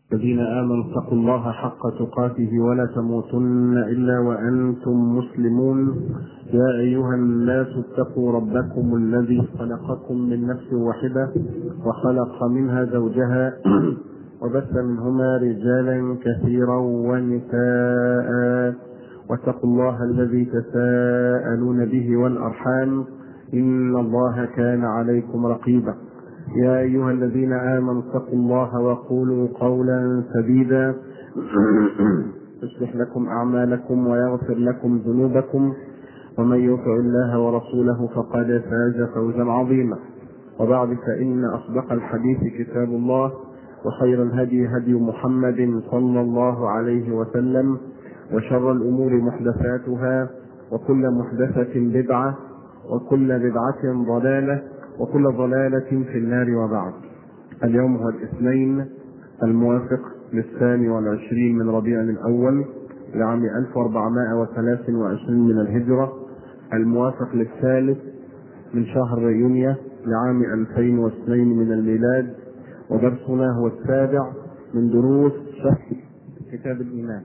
الذين آمنوا اتقوا الله حق تقاته ولا تموتن إلا وأنتم مسلمون يا أيها الناس اتقوا ربكم الذي خلقكم من نفس واحدة وخلق منها زوجها وبث منهما رجالا كثيرا ونساء واتقوا الله الذي تساءلون به والأرحام إن الله كان عليكم رقيبا يا أيها الذين آمنوا اتقوا الله وقولوا قولا سديدا يصلح لكم أعمالكم ويغفر لكم ذنوبكم ومن يطع الله ورسوله فقد فاز فوزا عظيما وبعد فإن أصدق الحديث كتاب الله وخير الهدي هدي محمد صلى الله عليه وسلم وشر الأمور محدثاتها وكل محدثة بدعة وكل بدعة ضلالة وكل ضلالة في النار وبعد اليوم هو الاثنين الموافق للثاني والعشرين من ربيع الأول لعام 1423 من الهجرة الموافق للثالث من شهر يونيو لعام 2002 من الميلاد ودرسنا هو السابع من دروس شرح كتاب الإيمان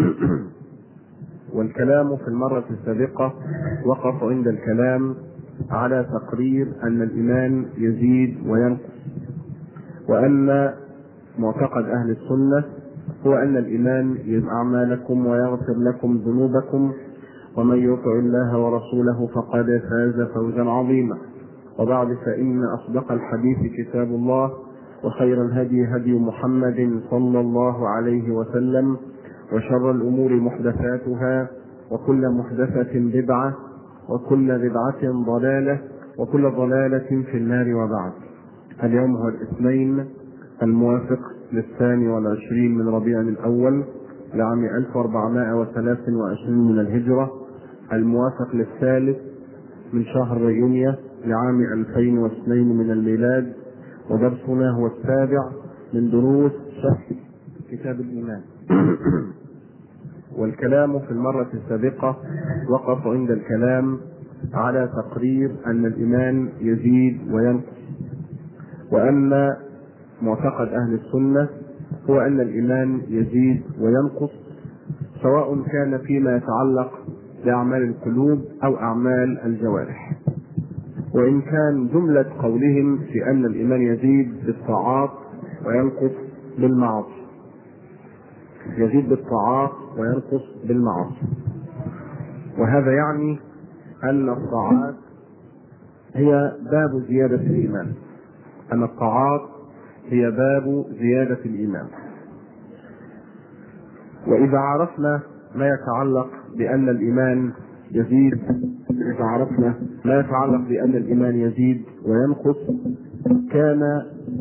والكلام في المرة السابقة وقف عند الكلام على تقرير أن الإيمان يزيد وينقص وأن معتقد أهل السنة هو أن الإيمان يزيد أعمالكم ويغفر لكم ذنوبكم ومن يطع الله ورسوله فقد فاز فوزا عظيما وبعد فإن أصدق الحديث كتاب الله وخير الهدي هدي محمد صلى الله عليه وسلم وشر الأمور محدثاتها وكل محدثة بدعة وكل بدعة ضلالة وكل ضلالة في النار وبعد اليوم هو الاثنين الموافق للثاني والعشرين من ربيع الأول لعام 1423 من الهجرة الموافق للثالث من شهر يونيو لعام 2002 من الميلاد ودرسنا هو السابع من دروس شرح كتاب الإيمان والكلام في المرة السابقة وقف عند الكلام على تقرير أن الإيمان يزيد وينقص وأن معتقد أهل السنة هو أن الإيمان يزيد وينقص سواء كان فيما يتعلق بأعمال القلوب أو أعمال الجوارح وإن كان جملة قولهم في أن الإيمان يزيد بالطاعات وينقص بالمعاصي يزيد بالطاعات وينقص بالمعاصي وهذا يعني أن الطاعات هي باب زيادة الإيمان أن الطاعات هي باب زيادة الإيمان وإذا عرفنا ما يتعلق بأن الإيمان يزيد إذا عرفنا ما يتعلق بأن الإيمان يزيد وينقص كان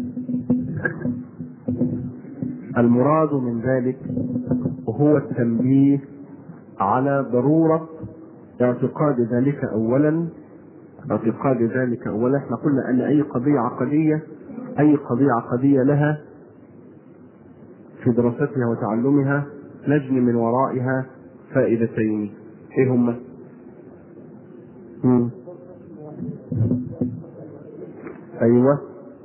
المراد من ذلك وهو التنبيه على ضرورة اعتقاد ذلك أولا اعتقاد ذلك أولا احنا قلنا أن أي قضية عقدية أي قضية عقدية لها في دراستها وتعلمها نجني من ورائها فائدتين ايه هما؟ ايوه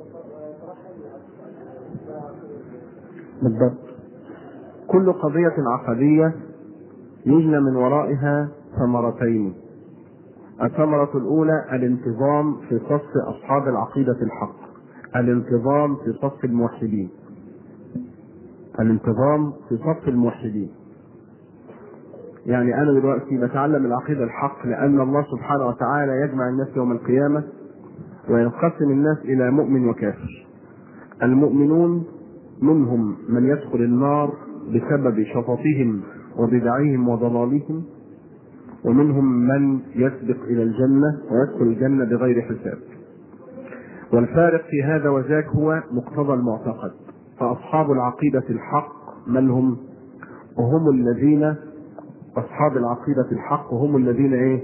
بالضبط كل قضية عقدية يجنى من ورائها ثمرتين الثمرة الأولى الانتظام في صف أصحاب العقيدة الحق الانتظام في صف الموحدين الانتظام في صف الموحدين يعني أنا دلوقتي بتعلم العقيدة الحق لأن الله سبحانه وتعالى يجمع الناس يوم القيامة وينقسم الناس إلى مؤمن وكافر المؤمنون منهم من يدخل النار بسبب شططهم وبدعهم وضلالهم ومنهم من يسبق الى الجنه ويدخل الجنه بغير حساب والفارق في هذا وذاك هو مقتضى المعتقد فاصحاب العقيده الحق من هم وهم الذين اصحاب العقيده الحق هم الذين ايه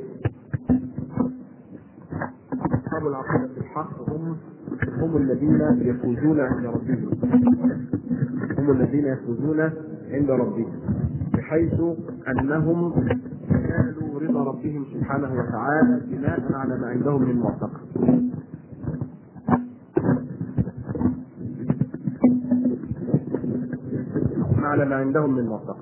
اصحاب العقيده الحق هم هم الذين يفوزون عند ربهم هم الذين يفوزون عند ربهم بحيث انهم نالوا رضا ربهم سبحانه وتعالى بناء على ما عندهم من معتقد على ما عندهم من معتقد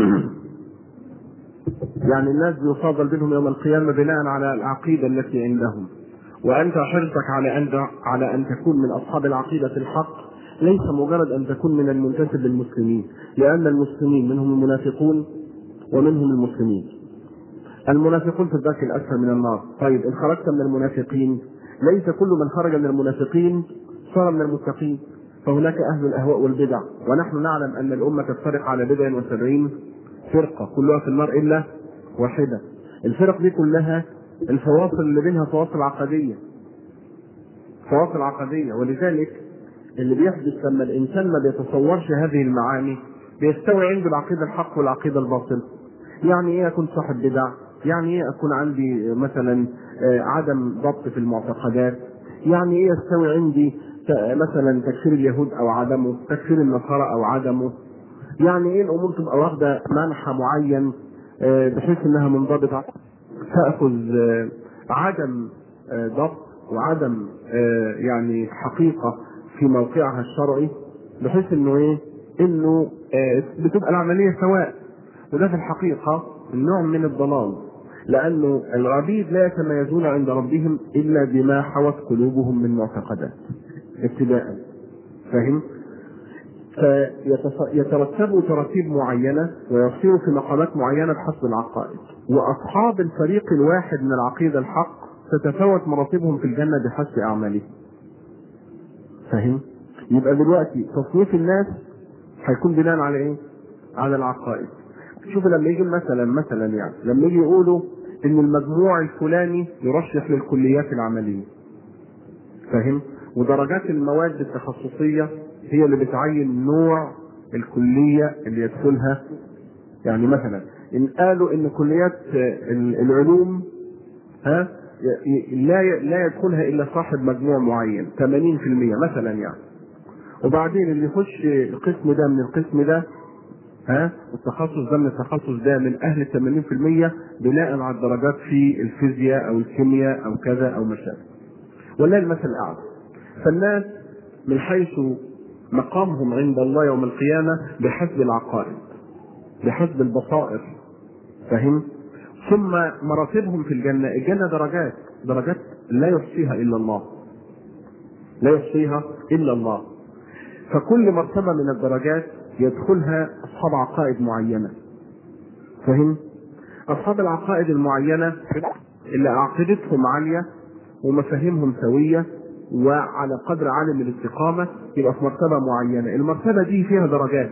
يعني الناس يفاضل بينهم يوم القيامة بناء على العقيدة التي عندهم وأنت حرصك على أن على أن تكون من أصحاب العقيدة الحق ليس مجرد أن تكون من المنتسب للمسلمين لأن المسلمين منهم المنافقون ومنهم المسلمين المنافقون في الدرك الأسفل من النار طيب إن خرجت من المنافقين ليس كل من خرج من المنافقين صار من المتقين فهناك أهل الأهواء والبدع ونحن نعلم أن الأمة تفترق على بدع وسبعين فرقة كلها في النار إلا واحدة الفرق دي كلها الفواصل اللي بينها فواصل عقدية فواصل عقدية ولذلك اللي بيحدث لما الإنسان ما بيتصورش هذه المعاني بيستوي عنده العقيدة الحق والعقيدة الباطل يعني إيه أكون صاحب بدع يعني إيه أكون عندي مثلا عدم ضبط في المعتقدات يعني إيه يستوي عندي مثلا تكفير اليهود أو عدمه تكفير النصارى أو عدمه يعني ايه الامور تبقى واخده منحى معين بحيث انها منضبطه تاخذ عدم ضبط وعدم يعني حقيقه في موقعها الشرعي بحيث انه ايه انه بتبقى العمليه سواء وده في الحقيقه نوع من الضلال لانه العبيد لا يتميزون عند ربهم الا بما حوت قلوبهم من معتقدات ابتداء فاهم؟ فيترتبوا تراتيب معينة ويصيروا في مقامات معينة بحسب العقائد وأصحاب الفريق الواحد من العقيدة الحق تتفاوت مراتبهم في الجنة بحسب أعمالهم فاهم؟ يبقى دلوقتي تصنيف الناس هيكون بناء على ايه؟ على العقائد شوف لما يجي مثلا مثلا يعني لما يجي يقولوا ان المجموع الفلاني يرشح للكليات العملية فاهم؟ ودرجات المواد التخصصية هي اللي بتعين نوع الكلية اللي يدخلها يعني مثلا إن قالوا إن كليات العلوم ها لا لا يدخلها إلا صاحب مجموع معين 80% مثلا يعني وبعدين اللي يخش القسم ده من القسم ده ها التخصص ده من التخصص ده من أهل 80% بناء على الدرجات في الفيزياء أو الكيمياء أو كذا أو ما شابه ولله المثل الأعلى فالناس من حيث مقامهم عند الله يوم القيامة بحسب العقائد بحسب البصائر فهم ثم مراتبهم في الجنة الجنة درجات درجات لا يحصيها إلا الله لا يحصيها إلا الله فكل مرتبة من الدرجات يدخلها أصحاب عقائد معينة فهم أصحاب العقائد المعينة اللي عقيدتهم عالية ومفاهيمهم سوية وعلى قدر عالي من الاستقامة يبقى في مرتبة معينة المرتبة دي فيها درجات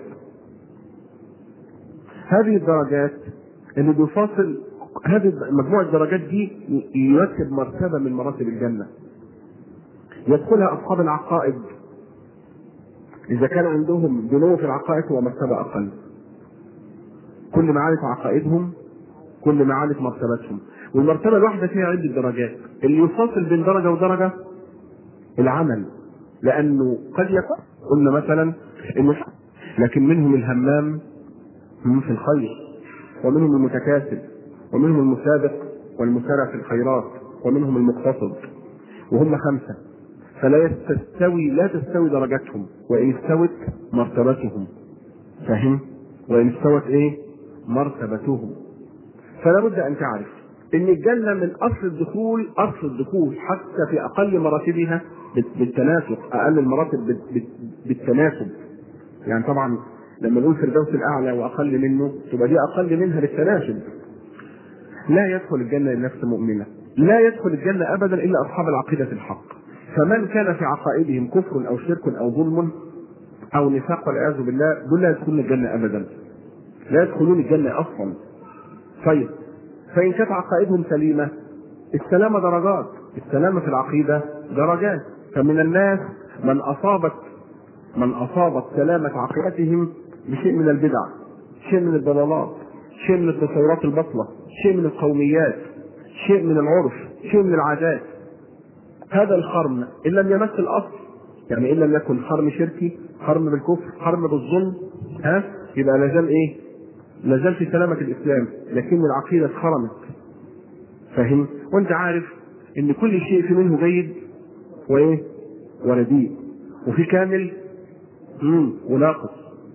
هذه الدرجات اللي بيفاصل هذه مجموعة الدرجات دي يرتب مرتبة من مراتب الجنة يدخلها أصحاب العقائد إذا كان عندهم دنو في العقائد هو مرتبة أقل كل ما عالت عقائدهم كل ما عالت مرتبتهم والمرتبة الواحدة فيها عدة درجات اللي يفاصل بين درجة ودرجة العمل لانه قد يكون قلنا مثلا انه لكن منهم الهمام في الخير ومنهم المتكاسل ومنهم المسابق والمسارع في الخيرات ومنهم المقتصد وهم خمسة فلا تستوي لا تستوي درجاتهم وإن استوت مرتبتهم فهم وإن استوت إيه مرتبتهم فلا بد أن تعرف ان الجنة من اصل الدخول اصل الدخول حتى في اقل مراتبها بالتناسب اقل المراتب بالتناسب يعني طبعا لما نقول الفردوس الاعلى واقل منه تبقى دي اقل منها بالتناسب لا يدخل الجنة لنفس مؤمنة لا يدخل الجنة ابدا الا اصحاب العقيدة الحق فمن كان في عقائدهم كفر او شرك او ظلم او نفاق والعياذ بالله دول لا يدخلون الجنة ابدا لا يدخلون الجنة اصلا طيب فإن كانت عقائدهم سليمة السلامة درجات السلامة في العقيدة درجات فمن الناس من أصابت من أصابت سلامة عقيدتهم بشيء من البدع شيء من الضلالات شيء من التصورات البطلة شيء من القوميات شيء من العرف شيء من العادات هذا الخرم إن لم يمس الأصل يعني إن لم يكن خرم شركي خرم بالكفر خرم بالظلم ها يبقى لازال إيه لازال في سلامة الإسلام لكن العقيدة اتخرمت فاهم وانت عارف ان كل شيء في منه جيد وايه ورديء وفي كامل مم. وناقص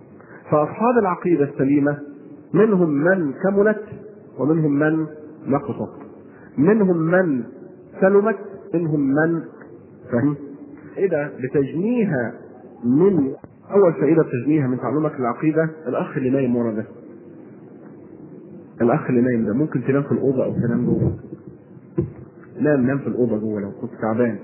فأصحاب العقيدة السليمة منهم من كملت ومنهم من نقصت منهم من سلمت منهم من فهم إذا بتجنيها من أول فائدة تجنيها من تعلمك العقيدة الأخ اللي نايم ورا ده الأخ اللي نايم ده ممكن تنام في الأوضة أو تنام جوه نام نام في الأوضة جوه لو كنت تعبان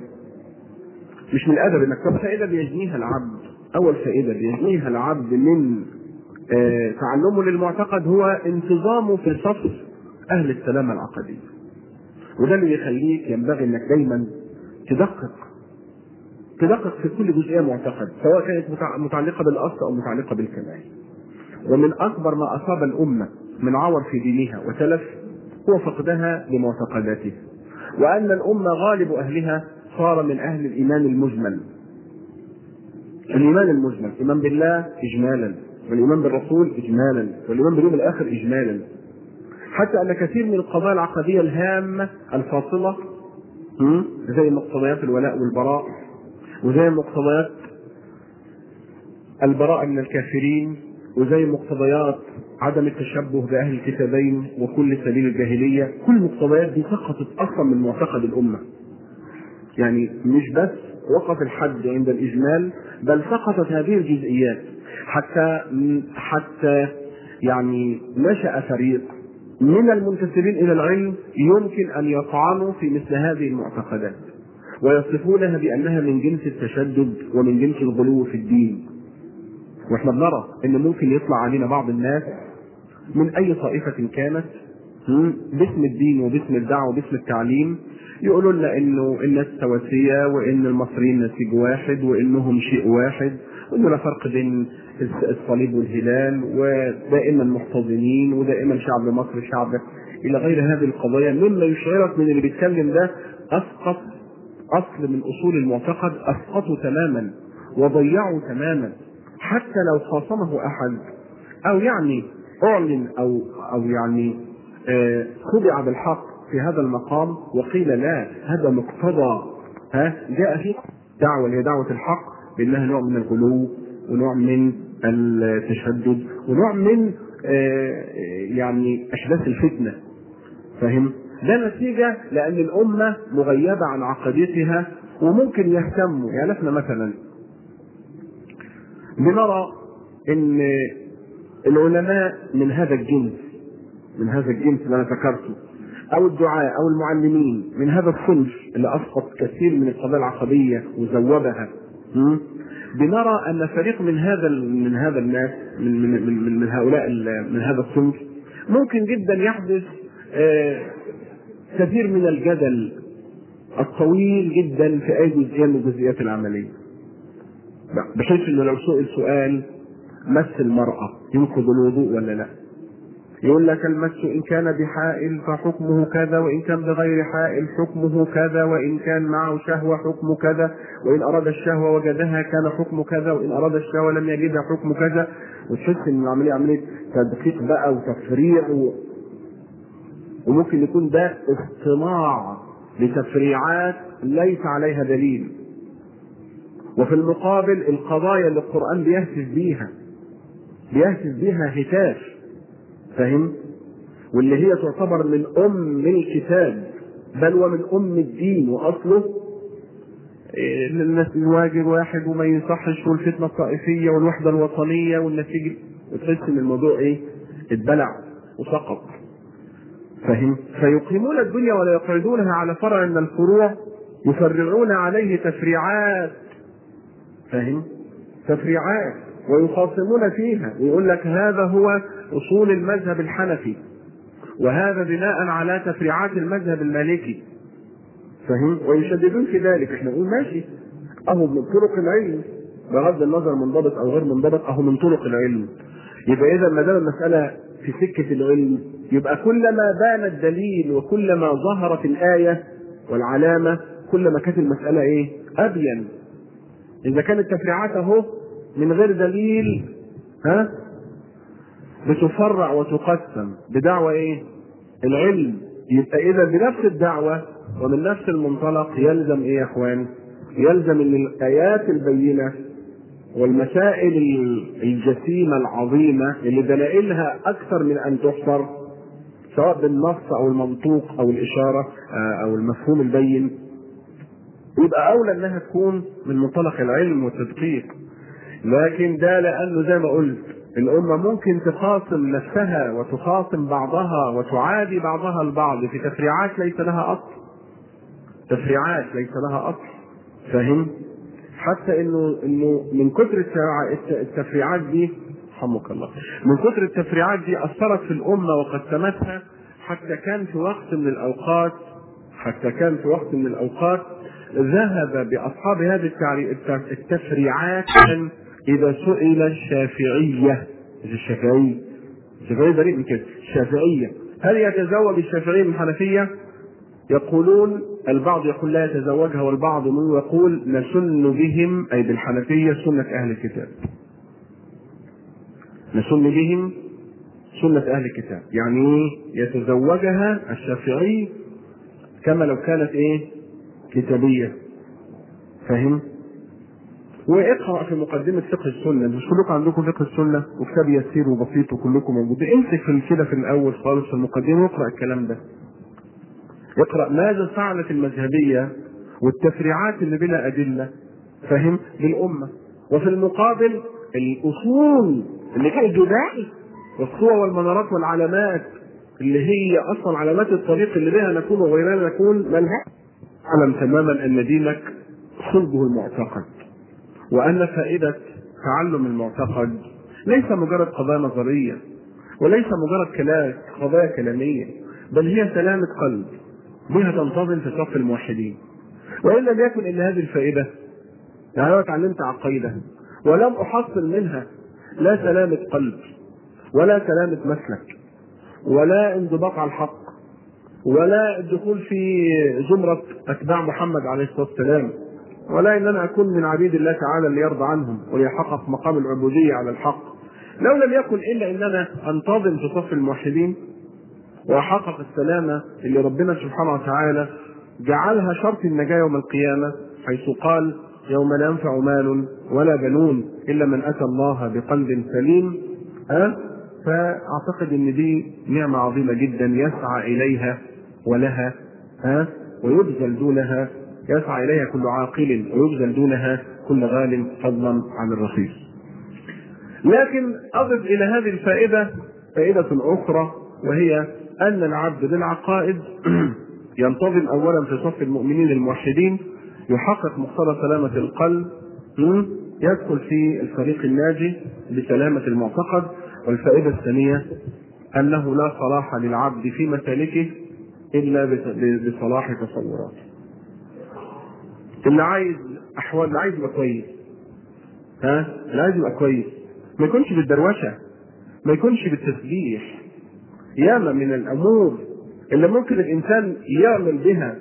مش من الأدب إنك طب فائدة بيجنيها العبد أول فائدة بيجنيها العبد من آه تعلمه للمعتقد هو انتظامه في صف أهل السلامة العقدية وده اللي يخليك ينبغي انك دايما تدقق تدقق في كل جزئيه معتقد سواء كانت متعلقه بالاصل او متعلقه بالكمال ومن اكبر ما اصاب الامه من عور في دينها وتلف هو فقدها لمعتقداتها وان الامه غالب اهلها صار من اهل الايمان المجمل الايمان المجمل الايمان بالله اجمالا والايمان بالرسول اجمالا والايمان باليوم الاخر اجمالا حتى ان كثير من القضايا العقديه الهامه الفاصله زي مقتضيات الولاء والبراء وزي مقتضيات البراءة من الكافرين وزي مقتضيات عدم التشبه بأهل الكتابين وكل سبيل الجاهلية كل المقتضيات دي سقطت أصلا من معتقد الأمة يعني مش بس وقف الحد عند الإجمال بل سقطت هذه الجزئيات حتى حتى يعني نشأ فريق من المنتسبين الى العلم يمكن ان يطعنوا في مثل هذه المعتقدات ويصفونها بانها من جنس التشدد ومن جنس الغلو في الدين واحنا بنرى ان ممكن يطلع علينا بعض الناس من اي طائفه كانت باسم الدين وباسم الدعوه وباسم التعليم يقولوا لنا انه الناس سواسيه وان المصريين نسيج واحد وانهم شيء واحد وانه لا فرق بين الصليب والهلال ودائما محتضنين ودائما شعب مصر شعب الى غير هذه القضايا مما يشعرك من اللي بيتكلم ده اسقط اصل من اصول المعتقد اسقطه تماما وضيعه تماما حتى لو خاصمه احد او يعني اعلن او او يعني آه خدع بالحق في هذا المقام وقيل لا هذا مقتضى ها جاء فيه دعوه اللي هي دعوه الحق بانها نوع من الغلو ونوع من التشدد ونوع من آه يعني احداث الفتنه فاهم ده نتيجه لان الامه مغيبه عن عقيدتها وممكن يهتموا يعني احنا مثلا بنرى ان العلماء من هذا الجنس من هذا الجنس اللي انا ذكرته او الدعاء او المعلمين من هذا الصنف اللي اسقط كثير من القضايا العقديه وزودها بنرى ان فريق من هذا من هذا الناس من من من, من هؤلاء من هذا الصنف ممكن جدا يحدث كثير من الجدل الطويل جدا في اي جزئيه من الجزئيات العمليه بحيث انه لو سئل سؤال مس المراه ينقض الوضوء ولا لا يقول لك المس ان كان بحائل فحكمه كذا وان كان بغير حائل حكمه كذا وان كان معه شهوه حكمه كذا وان اراد الشهوه وجدها كان حكمه كذا وان اراد الشهوه لم يجدها حكمه كذا وتحس ان العمليه عمليه تدقيق بقى وتفريع و... وممكن يكون ده اصطناع لتفريعات ليس عليها دليل وفي المقابل القضايا اللي القرآن بيهتف بيها بيهتف بيها هتاف فاهم واللي هي تعتبر من أم الكتاب بل ومن أم الدين وأصله الناس الواجب واحد وما يصحش والفتنة الطائفية والوحدة الوطنية والنتيجة وتحس إن الموضوع إيه؟ اتبلع وسقط فهم فيقيمون الدنيا ولا يقعدونها على فرع من الفروع يفرعون عليه تفريعات فاهم تفريعات ويخاصمون فيها ويقول لك هذا هو اصول المذهب الحنفي وهذا بناء على تفريعات المذهب المالكي فاهم ويشددون في ذلك احنا نقول ماشي اهو من طرق العلم بغض النظر منضبط او غير منضبط اهو من طرق العلم يبقى اذا ما دام المساله في سكه العلم يبقى كلما بان الدليل وكلما ظهرت الايه والعلامه كلما كانت المساله ايه؟ ابين اذا كانت تفريعات اهو من غير دليل ها بتفرع وتقسم بدعوى ايه؟ العلم يبقى اذا بنفس الدعوه ومن نفس المنطلق يلزم ايه يا اخوان؟ يلزم ان الايات البينه والمسائل الجسيمة العظيمة اللي دلائلها أكثر من أن تحصر سواء بالنص أو المنطوق أو الإشارة أو المفهوم البين يبقى أولى أنها تكون من منطلق العلم والتدقيق لكن ده لأنه زي ما قلت الأمة ممكن تخاصم نفسها وتخاصم بعضها وتعادي بعضها البعض في تفريعات ليس لها أصل تفريعات ليس لها أصل فاهم؟ حتى انه انه من كثر التفريعات دي رحمك الله من كثر التفريعات دي اثرت في الامه وقسمتها حتى كان في وقت من الاوقات حتى كان في وقت من الاوقات ذهب باصحاب هذه التفريعات اذا سئل الشافعيه مش الشافعيه الشافعيه بريء من كده الشافعيه هل يتزوج الشافعيه من الحنفيه؟ يقولون البعض يقول لا يتزوجها والبعض منهم يقول نسن بهم اي بالحنفيه سنه اهل الكتاب. نسن بهم سنه اهل الكتاب، يعني يتزوجها الشافعي كما لو كانت ايه؟ كتابيه. فاهم؟ واقرا في مقدمه فقه السنه مش كلكم عندكم فقه السنه وكتاب يسير وبسيط وكلكم موجودين امسك في كده في الاول خالص في المقدمه واقرا الكلام ده اقرا ماذا فعلت المذهبيه والتفريعات اللي بلا ادله فهم للامه وفي المقابل الاصول اللي كانت جداء والصور والمنارات والعلامات اللي هي اصلا علامات الطريق اللي بها نكون وغيرنا نكون منهج اعلم تماما ان دينك صلبه المعتقد وان فائده تعلم المعتقد ليس مجرد قضايا نظريه وليس مجرد كلام قضايا كلاميه بل هي سلامه قلب بها تنتظم في صف الموحدين وان لم يكن الا هذه الفائده يعني انا اتعلمت عقيده ولم احصل منها لا سلامه قلب ولا سلامه مسلك ولا انضباط على الحق ولا الدخول في زمرة أتباع محمد عليه الصلاة والسلام ولا إن أنا أكون من عبيد الله تعالى اللي يرضى عنهم ويحقق مقام العبودية على الحق لو لم يكن إلا إن أنا أنتظم في صف الموحدين واحقق السلامه اللي ربنا سبحانه وتعالى جعلها شرط النجاه يوم القيامه حيث قال يوم لا ينفع مال ولا بنون الا من اتى الله بقلب سليم ها فاعتقد ان دي نعمه عظيمه جدا يسعى اليها ولها ها ويبذل دونها يسعى اليها كل عاقل ويبذل دونها كل غال فضلا عن الرخيص. لكن اضف الى هذه الفائده فائده اخرى وهي أن العبد بالعقائد ينتظم أولا في صف المؤمنين الموحدين يحقق مقتضى سلامة القلب يدخل في الفريق الناجي بسلامة المعتقد والفائدة الثانية أنه لا صلاح للعبد في مسالكه إلا بصلاح تصوراته. اللي عايز أحوال اللي عايز يبقى كويس ها اللي عايز يبقى كويس ما يكونش بالدروشة ما يكونش بالتسبيح ياما من الامور اللي ممكن الانسان يعمل بها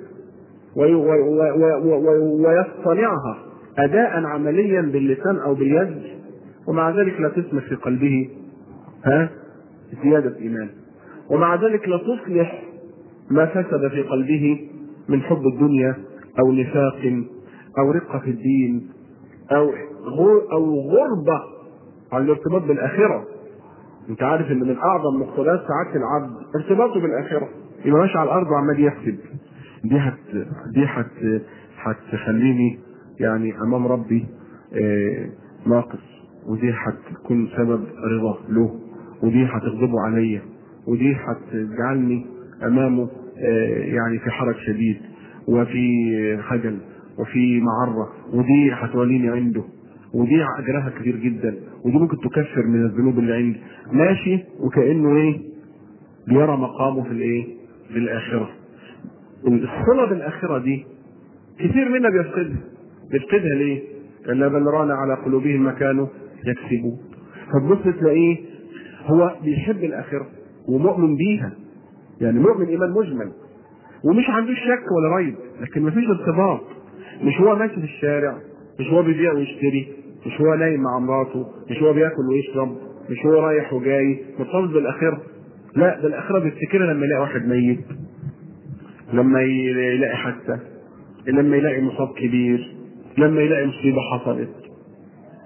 ويصطنعها اداء عمليا باللسان او باليد ومع ذلك لا تسمح في قلبه ها زيادة إيمان ومع ذلك لا تصلح ما فسد في قلبه من حب الدنيا أو نفاق أو رقة في الدين أو أو غربة عن الارتباط بالآخرة انت عارف ان من اعظم مقتضيات سعاده العبد ارتباطه بالاخره يبقى ماشي على الارض وعمال يحسب دي هت دي هت هتخليني يعني امام ربي آه ناقص ودي هتكون سبب رضا له ودي هتغضبه عليا ودي هتجعلني امامه آه يعني في حرج شديد وفي خجل وفي معره ودي هتوليني عنده ودي اجرها كبير جدا ودي ممكن تكفر من الذنوب اللي عندي ماشي وكانه ايه بيرى مقامه في الايه في الاخره الصله بالاخره دي كثير منا بيفقدها بيفقدها ليه كلا بل ران على قلوبهم ما كانوا يكسبون فتبص تلاقيه هو بيحب الاخره ومؤمن بيها يعني مؤمن ايمان مجمل ومش عنده شك ولا ريب لكن مفيش ارتباط مش هو ماشي في الشارع مش هو بيبيع ويشتري مش هو نايم مع مراته مش هو بياكل ويشرب مش هو رايح وجاي مرتبط بالاخره لا ده الاخره بيفتكرها لما يلاقي واحد ميت لما يلاقي حادثه لما يلاقي مصاب كبير لما يلاقي مصيبه حصلت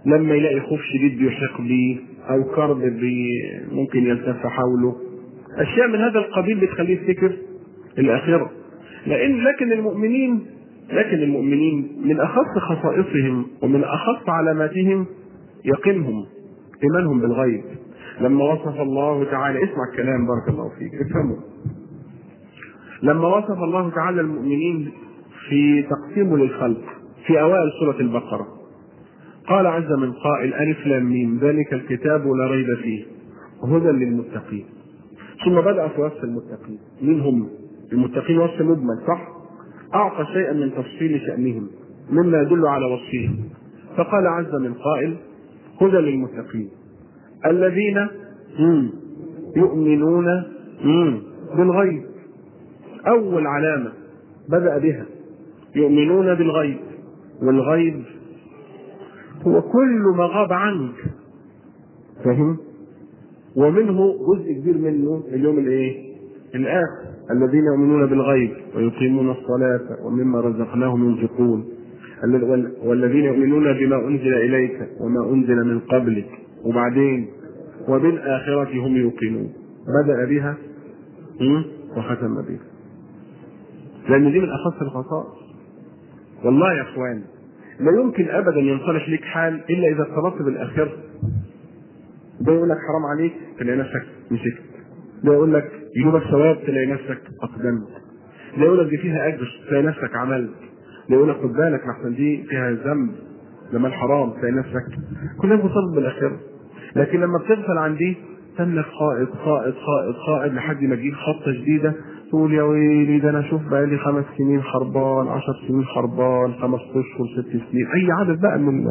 لما يلاقي خوف شديد بيحيق بيه او كرب بي ممكن يلتف حوله اشياء من هذا القبيل بتخليه يفتكر الاخره لان لكن المؤمنين لكن المؤمنين من اخص خصائصهم ومن اخص علاماتهم يقينهم ايمانهم بالغيب لما وصف الله تعالى اسمع الكلام بارك الله فيك افهموا لما وصف الله تعالى المؤمنين في تقسيمه للخلق في اوائل سوره البقره قال عز من قائل الف لام ميم ذلك الكتاب لا ريب فيه هدى للمتقين ثم بدا في وصف المتقين مين هم المتقين وصف مجمل صح اعطى شيئا من تفصيل شانهم مما يدل على وصفهم فقال عز من قائل هدى للمتقين الذين مم. يؤمنون مم. بالغيب اول علامه بدا بها يؤمنون بالغيب والغيب هو كل ما غاب عنك فاهم ومنه جزء كبير منه اليوم الايه الاخر الذين يؤمنون بالغيب ويقيمون الصلاة ومما رزقناهم ينفقون والذين يؤمنون بما أنزل إليك وما أنزل من قبلك وبعدين وبالآخرة هم يوقنون بدأ بها وختم بها لأن دي من أخص الخصائص والله يا إخوان لا يمكن أبدا ينصلح لك حال إلا إذا ارتبطت بالآخرة ده يقول لك حرام عليك تلاقي نفسك مسكت ده يقول لك يجيبك ثواب تلاقي نفسك أقدمت ده يقول لك دي فيها أجر تلاقي نفسك عملت ده يقول لك خد بالك لحسن دي فيها ذنب ده مال حرام تلاقي نفسك كلها مرتبط بالآخرة لكن لما بتغفل عن دي تنك خائط خائط خائط خائط لحد ما تجيب خبطه جديده تقول يا ويلي ده انا اشوف بقى لي خمس سنين خربان عشر سنين خربان خمس اشهر ست سنين اي عدد بقى من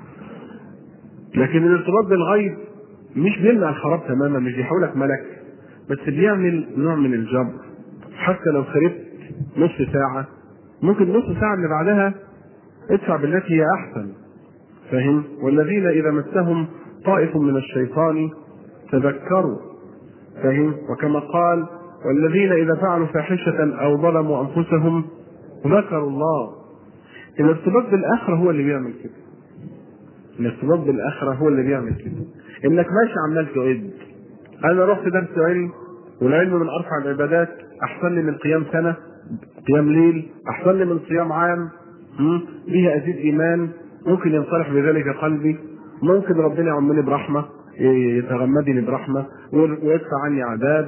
لكن الارتباط بالغيب مش بيمنع الخراب تماما مش بيحولك ملك بس بيعمل نوع من الجبر حتى لو خربت نص ساعة ممكن نص ساعة اللي بعدها ادفع بالتي هي أحسن فاهم والذين إذا مسهم طائف من الشيطان تذكروا فاهم وكما قال والذين إذا فعلوا فاحشة أو ظلموا أنفسهم ذكروا الله الارتباط بالآخرة هو اللي بيعمل كده الارتباط بالآخرة هو اللي بيعمل كده إنك ماشي عمال تعد أنا رحت درس علم والعلم من أرفع العبادات أحسن لي من قيام سنة قيام ليل أحسن لي من صيام عام بها أزيد إيمان ممكن ينصلح بذلك قلبي ممكن ربنا يعمني برحمة يتغمدني برحمة ويدفع عني عذاب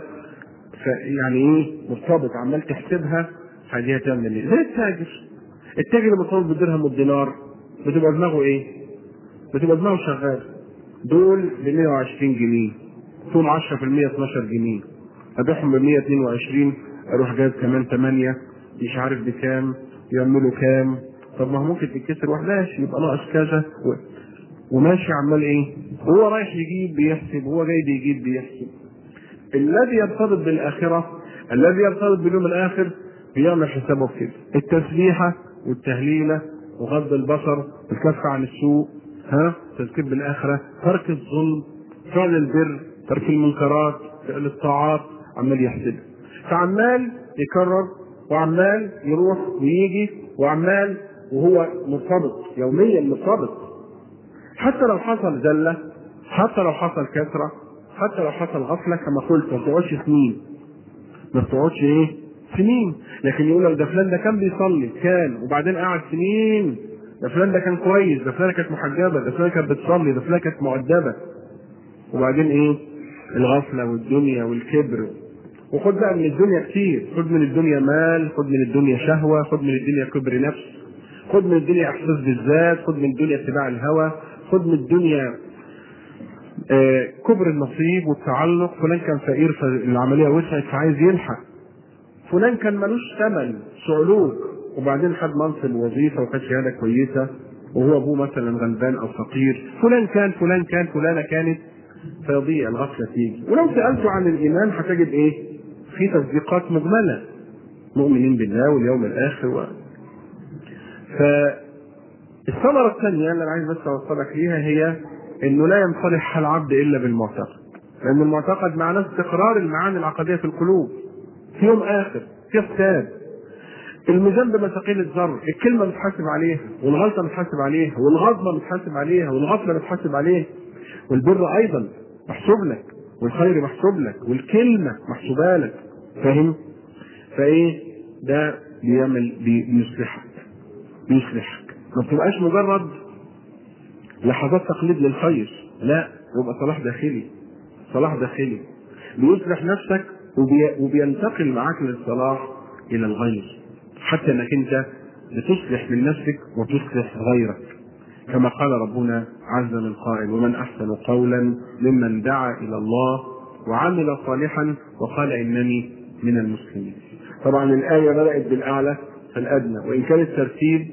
يعني ايه مرتبط عمال تحسبها هذه هتعمل ايه؟ زي التاجر التاجر اللي مرتبط بالدرهم والدينار بتبقى دماغه ايه؟ بتبقى دماغه شغال دول ب 120 جنيه فيهم 10% 12 جنيه ابيعهم ب 122 اروح جايب كمان 8 مش عارف بكام يعملوا كام طب ما هو ممكن تتكسر وحداش يبقى ناقص كذا و... وماشي عمال ايه؟ هو رايح يجيب بيحسب هو جاي بيجيب بيحسب الذي يرتبط بالآخرة الذي يرتبط باليوم الآخر بيعمل حسابه كده التسبيحة والتهليلة وغض البصر الكف عن السوء ها تذكير بالآخرة ترك الظلم فعل البر ترك المنكرات فعل الطاعات عمال يحسب فعمال يكرر وعمال يروح ويجي وعمال وهو مرتبط يوميا مرتبط حتى لو حصل زلة حتى لو حصل كسرة حتى لو حصل غفله كما قلت ما بتقعدش سنين ما بتقعدش ايه؟ سنين لكن يقول لك ده فلان ده كان بيصلي كان وبعدين قعد سنين ده فلان ده كان كويس ده فلان كانت محجبه ده فلان كانت بتصلي ده فلان كانت مؤدبه وبعدين ايه؟ الغفله والدنيا والكبر وخد بقى من الدنيا كتير خد من الدنيا مال خد من الدنيا شهوه خد من الدنيا كبر نفس خد من الدنيا احساس بالذات خد من الدنيا اتباع الهوى خد من الدنيا آه كبر النصيب والتعلق فلان كان فقير فالعمليه وسعت فعايز يلحق فلان كان ملوش ثمن صعلوك وبعدين خد منصب وظيفه وخد شهاده كويسه وهو ابوه مثلا غلبان او فقير فلان كان فلان كان فلانه كانت فيضيع الغفله تيجي ولو سالته عن الايمان هتجد ايه؟ في تصديقات مجمله مؤمنين بالله واليوم الاخر و... فالثمره الثانيه اللي انا عايز بس اوصلك ليها هي انه لا ينصلح العبد الا بالمعتقد لان المعتقد معناه استقرار المعاني العقديه في القلوب في يوم اخر في حساب الميزان بمثاقيل الذر الكلمه متحاسب عليها والغلطه متحاسب عليها والغضبه متحاسب عليها والغفله متحاسب عليها والبر ايضا محسوب لك والخير محسوب لك والكلمه محسوبه لك فاهم فايه ده بيعمل بي- بيصلحك بيصلحك ما بتبقاش مجرد لحظات تقليد للخير لا يبقى صلاح داخلي صلاح داخلي بيصلح نفسك وبي... وبينتقل معاك للصلاح الى الغير حتى انك انت بتصلح من نفسك وتصلح غيرك كما قال ربنا عز من قائل ومن احسن قولا ممن دعا الى الله وعمل صالحا وقال انني من المسلمين طبعا الايه بدات بالاعلى فالادنى وان كان الترتيب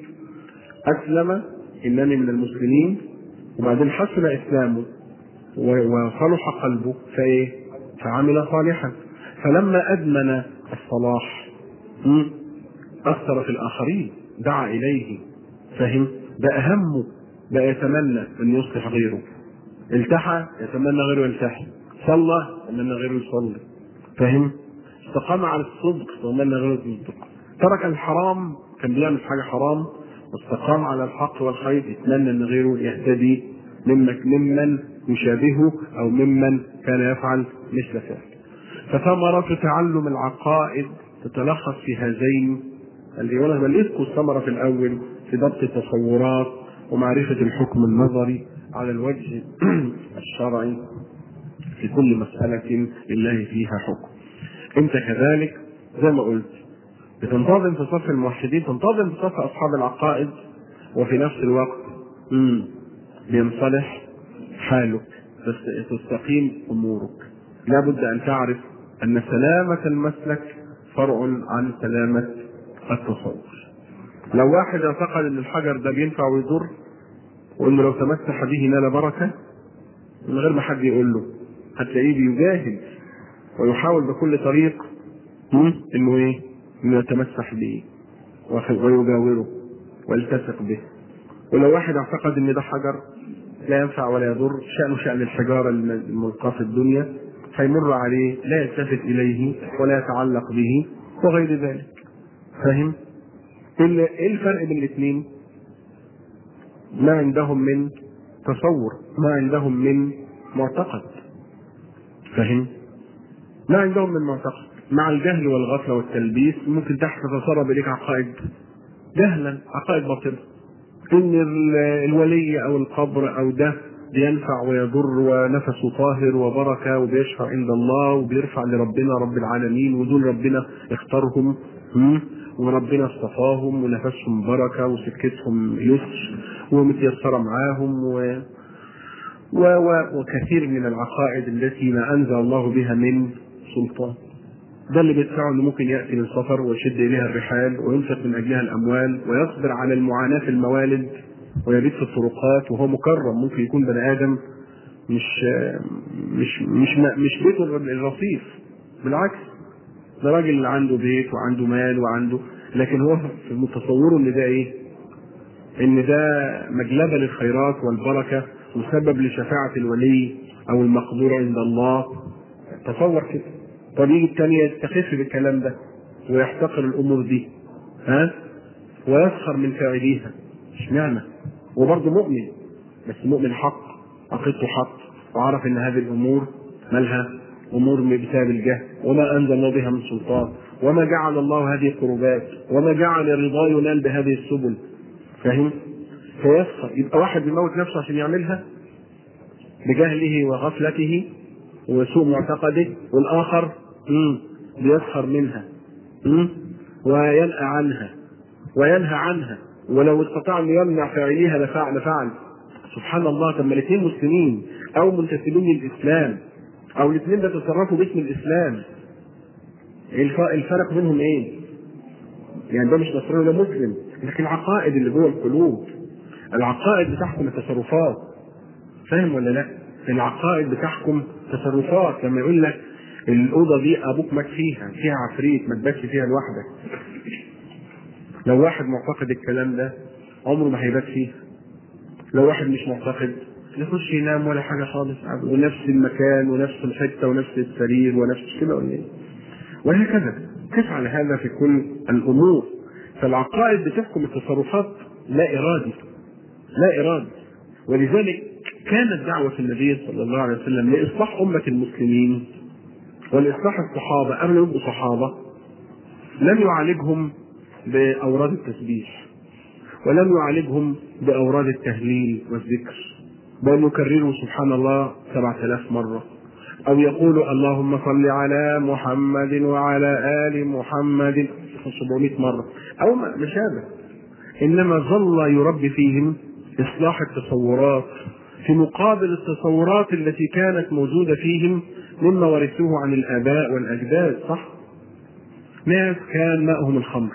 اسلم انني من المسلمين وبعدين حسن اسلامه و- وصلح قلبه فايه فعمل صالحا فلما ادمن الصلاح م? اثر في الاخرين دعا اليه فهم بقى همه بقى يتمنى ان يصلح غيره التحى يتمنى غيره يلتحي صلى يتمنى غيره يصلي فهم استقام على الصدق يتمنى غيره يصدق ترك الحرام كان بيعمل حاجه حرام واستقام على الحق والخير يتمنى ان غيره يهتدي ممن ممن يشابهه او ممن كان يفعل مثل فعله فثمرة تعلم العقائد تتلخص في هذين اللي وانا بليتكم الثمرة في الأول في ضبط التصورات ومعرفة الحكم النظري على الوجه الشرعي في كل مسألة لله فيها حكم. أنت كذلك زي ما قلت بتنتظم في صف الموحدين تنتظم في صف أصحاب العقائد وفي نفس الوقت مم، بينصلح حالك تست- تستقيم أمورك لابد أن تعرف أن سلامة المسلك فرع عن سلامة التصور لو واحد اعتقد ان الحجر ده بينفع ويضر وانه لو تمسح به نال بركه من غير ما حد يقول له هتلاقيه بيجاهد ويحاول بكل طريق م? انه ايه؟ انه يتمسح به وخ- ويجاوره ويلتصق به ولو واحد اعتقد ان ده حجر لا ينفع ولا يضر شأنه شأن الحجارة الم- الملقاة في الدنيا هيمر عليه لا يلتفت إليه ولا يتعلق به وغير ذلك فاهم؟ ال- ايه الفرق بين الاثنين؟ ما عندهم من تصور ما عندهم من معتقد فاهم؟ ما عندهم من معتقد مع الجهل والغفلة والتلبيس ممكن تحت تتسرب إليك عقائد جهلا عقائد باطلة ان ال- الولي او القبر او ده بينفع ويضر ونفسه طاهر وبركه وبيشفع عند الله وبيرفع لربنا رب العالمين ودول ربنا اختارهم م? وربنا اصطفاهم ونفسهم بركه وسكتهم يسر ومتيسره معاهم و... و... و... وكثير من العقائد التي ما انزل الله بها من سلطان ده اللي بيدفعه انه ممكن ياتي من سفر ويشد اليها الرحال وينفق من اجلها الاموال ويصبر على المعاناه في الموالد ويبيت في الطرقات وهو مكرم ممكن يكون بني ادم مش مش مش مش بيته الرصيف بالعكس ده راجل عنده بيت وعنده مال وعنده لكن هو في متصوره ان ده ايه؟ ان ده مجلبه للخيرات والبركه وسبب لشفاعه الولي او المقدور عند الله تصور كده طب يجي الثاني يستخف بالكلام ده ويحتقر الامور دي ها ويسخر من فاعليها اشمعنى وبرضه مؤمن بس مؤمن حق عقيدته حق وعرف ان هذه الامور مالها امور بسبب الجهل وما انزل الله بها من سلطان وما جعل الله هذه قربات وما جعل رضاه ينال بهذه السبل فاهم فيسخر يبقى واحد بيموت نفسه عشان يعملها بجهله وغفلته وسوء معتقده والاخر مم، بيسخر منها مم، وينأى عنها وينهى عنها ولو استطاع ان يمنع فاعليها لفعل لفعل سبحان الله طب ما الاثنين مسلمين او منتسبين للاسلام او الاثنين بيتصرفوا باسم الاسلام الف- الفرق بينهم ايه؟ يعني ده مش نصراني ده مسلم لكن العقائد اللي جوه القلوب العقائد بتحكم التصرفات فاهم ولا لا؟ العقائد بتحكم تصرفات لما يقول لك الاوضه دي ابوك مات فيها فيها عفريت ما تباتش فيها لوحدك لو واحد معتقد الكلام ده عمره ما هيبات فيها لو واحد مش معتقد يخش ينام ولا حاجه خالص ونفس المكان ونفس الحته ونفس السرير ونفس كده ولا ايه؟ وهكذا قس على هذا في كل الامور فالعقائد بتحكم التصرفات لا ارادي لا ارادي ولذلك كانت دعوة النبي صلى الله عليه وسلم لإصلاح أمة المسلمين ولإصلاح الصحابة قبل ما يبقوا صحابة لم يعالجهم بأوراد التسبيح ولم يعالجهم بأوراد التهليل والذكر بل يكرروا سبحان الله سبعة آلاف مرة أو يقول اللهم صل على محمد وعلى آل محمد 700 مرة أو ما شابه إنما ظل يربي فيهم إصلاح التصورات في مقابل التصورات التي كانت موجودة فيهم مما ورثوه عن الآباء والأجداد صح؟ ناس كان ماءهم الخمر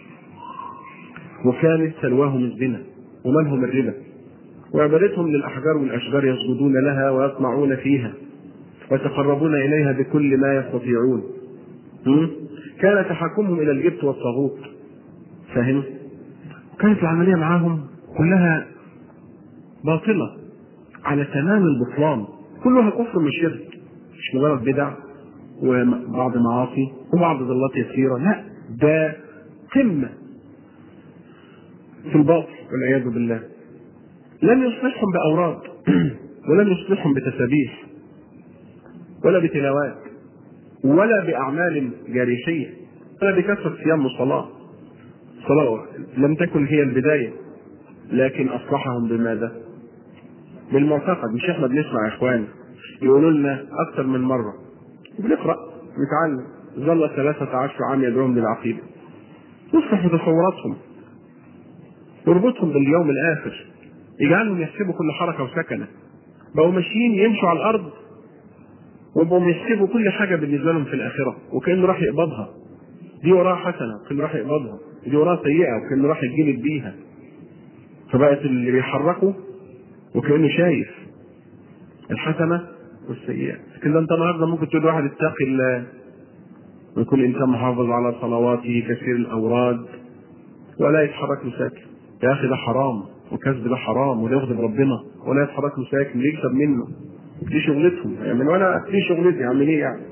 وكانت سلواهم الزنا ومنهم الربا وعبادتهم للأحجار والأشجار يسجدون لها ويطمعون فيها ويتقربون إليها بكل ما يستطيعون كان تحكمهم إلى الجبت والطاغوت فاهم؟ كانت العملية معاهم كلها باطلة على تمام البطلان كلها كفر من شرك مش مجرد بدع وبعض معاصي وبعض ضلات يسيرة لا ده قمة في الباطل والعياذ بالله لم يصلحهم بأوراد ولم يصلحهم بتسابيح ولا بتلاوات ولا بأعمال جارحية ولا بكثرة صيام وصلاة صلاة لم تكن هي البداية لكن أصلحهم بماذا؟ بالمعتقد مش احنا بنسمع يا اخوان يقولوا لنا اكثر من مره بنقرا نتعلم ظل ثلاثة عشر عام يدعوهم للعقيدة يصلح تصوراتهم يربطهم باليوم الآخر يجعلهم يحسبوا كل حركة وسكنة بقوا ماشيين يمشوا على الأرض وبقوا يحسبوا كل حاجة بالنسبة لهم في الآخرة وكأنه راح يقبضها دي وراها حسنة وكأنه راح يقبضها دي وراها سيئة وكأنه راح يجلد بيها فبقت اللي بيحركوا وكأنه شايف الحسنة والسيئة كده انت النهارده ممكن تقول واحد اتقي الله ويكون انسان محافظ على صلواته كثير الاوراد ولا يتحرك له ساكن يا اخي ده حرام وكسب ده حرام وده يغضب ربنا ولا يتحرك له ساكن يكسب منه دي شغلتهم يعني وانا دي شغلتي اعمل ايه يعني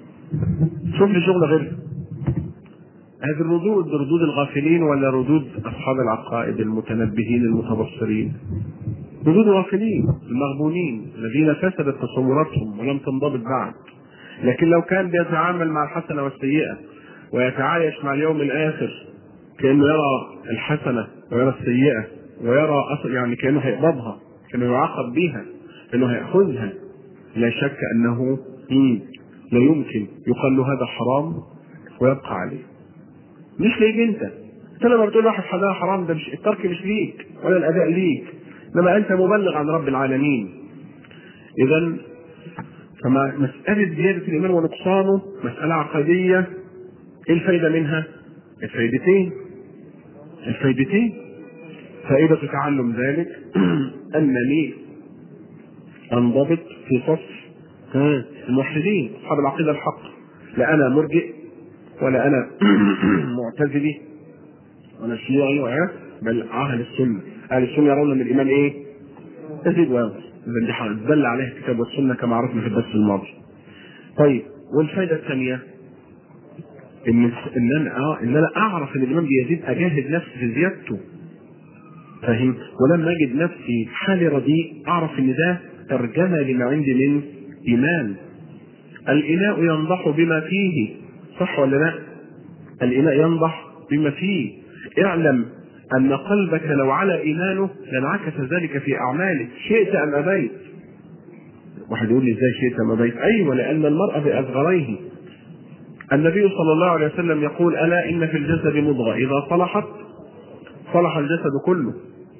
شوف لي شغل غيرها هذه الردود ردود الغافلين ولا ردود اصحاب العقائد المتنبهين المتبصرين ردود الغافلين المغبونين الذين فسدت تصوراتهم ولم تنضبط بعد لكن لو كان بيتعامل مع الحسنه والسيئه ويتعايش مع اليوم الاخر كانه يرى الحسنه ويرى السيئه ويرى أصل يعني كانه هيقبضها كانه يعاقب بها كانه هياخذها لا شك انه لا يمكن يقال له هذا حرام ويبقى عليه مش ليك انت انت لما بتقول واحد حلال حرام ده مش الترك مش ليك ولا الاداء ليك انما انت مبلغ عن رب العالمين اذا فما مسألة زيادة الإيمان ونقصانه مسألة عقدية إيه الفايدة منها؟ الفايدتين الفايدتين فائدة تعلم ذلك أنني أنضبط في صف الموحدين أصحاب العقيدة الحق لا أنا مرجئ ولا أنا معتزلي ولا شيوعي ولا بل أهل السنة أهل السنة يرون أن الإيمان إيه؟ يزيد وينقص إذا دي دل عليه الكتاب والسنة كما عرفنا في الدرس الماضي. طيب والفائدة الثانية إن إن أنا آه إن أنا أعرف إن الإيمان بيزيد أجاهد نفسي في زيادته. فاهم؟ ولما أجد نفسي حالي رديء أعرف إن ده ترجمة لما عندي من إيمان. الإناء ينضح بما فيه صح ولا لا؟ الإناء ينضح بما فيه. اعلم أن قلبك لو على إيمانه لانعكس ذلك في أعمالك شئت أم أبيت واحد يقول لي ازاي شئت أم أبيت أيوة لأن المرء بأصغريه النبي صلى الله عليه وسلم يقول ألا إن في الجسد مضغة إذا صلحت صلح الجسد كله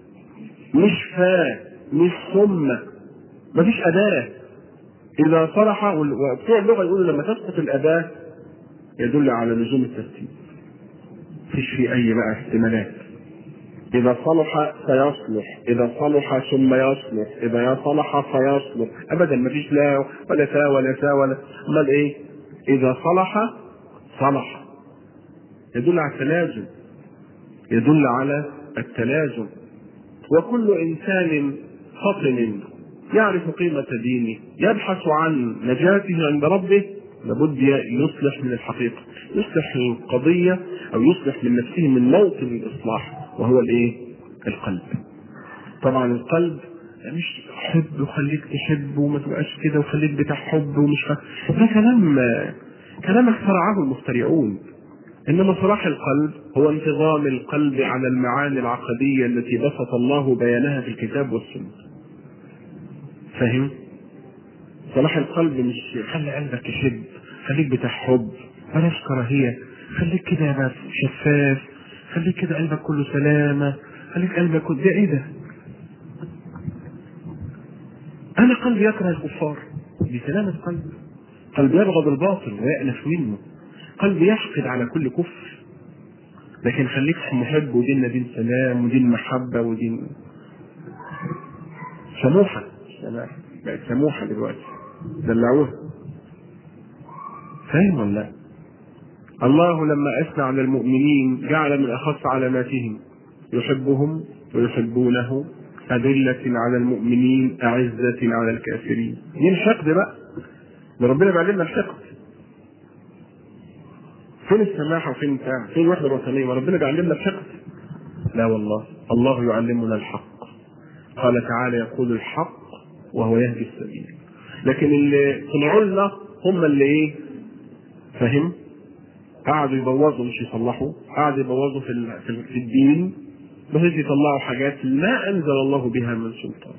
مش فا مش ثم مفيش أداة إذا صلح وبتوع اللغة يقولوا لما تسقط الأداة يدل على لزوم الترتيب مفيش في أي بقى احتمالات إذا صلح فيصلح إذا صلح ثم يصلح إذا صلح فيصلح أبدا ما فيش لا ولا تا ولا تا ولا أمال إيه إذا صلح صلح يدل على التلازم يدل على التلازم وكل إنسان فطن يعرف قيمة دينه يبحث عن نجاته عند ربه لابد يصلح من الحقيقه يصلح القضيه او يصلح من نفسه من موطن الاصلاح وهو الايه القلب طبعا القلب مش حب وخليك تحب وما تبقاش كده وخليك بتاع حب ومش ف... ده كلام كلام اخترعه المخترعون انما صلاح القلب هو انتظام القلب على المعاني العقديه التي بسط الله بيانها في الكتاب والسنه فاهم صلاح القلب مش خلي قلبك يحب خليك بتاع حب بلاش كراهيه خليك كده بس شفاف خليك كده قلبك كله سلامه خليك قلبك كله ده ايه ده انا قلبي يكره الكفار دي سلامه قلب قلب يبغض الباطل ويأنف منه قلب يحقد على كل كفر لكن خليك محب وديننا دين سلام ودين محبة ودين سموحة سماحة بقت سموحة دلوقتي دلعوها فاهم ولا لا؟ الله لما أثنى على المؤمنين جعل من أخص علاماتهم يحبهم ويحبونه أذلة على المؤمنين أعزة على الكافرين دي الحقد بقى ده ربنا بيعلمنا الحقد فين السماحة وفين بتاع فين الوحدة الوطنية وربنا بيعلمنا الحقد لا والله الله يعلمنا الحق قال تعالى يقول الحق وهو يهدي السبيل لكن اللي طلعوا لنا هم اللي ايه فاهم قعدوا يبوظوا مش يصلحوا قعدوا يبوظوا في في الدين بحيث يطلعوا حاجات ما انزل الله بها من سلطان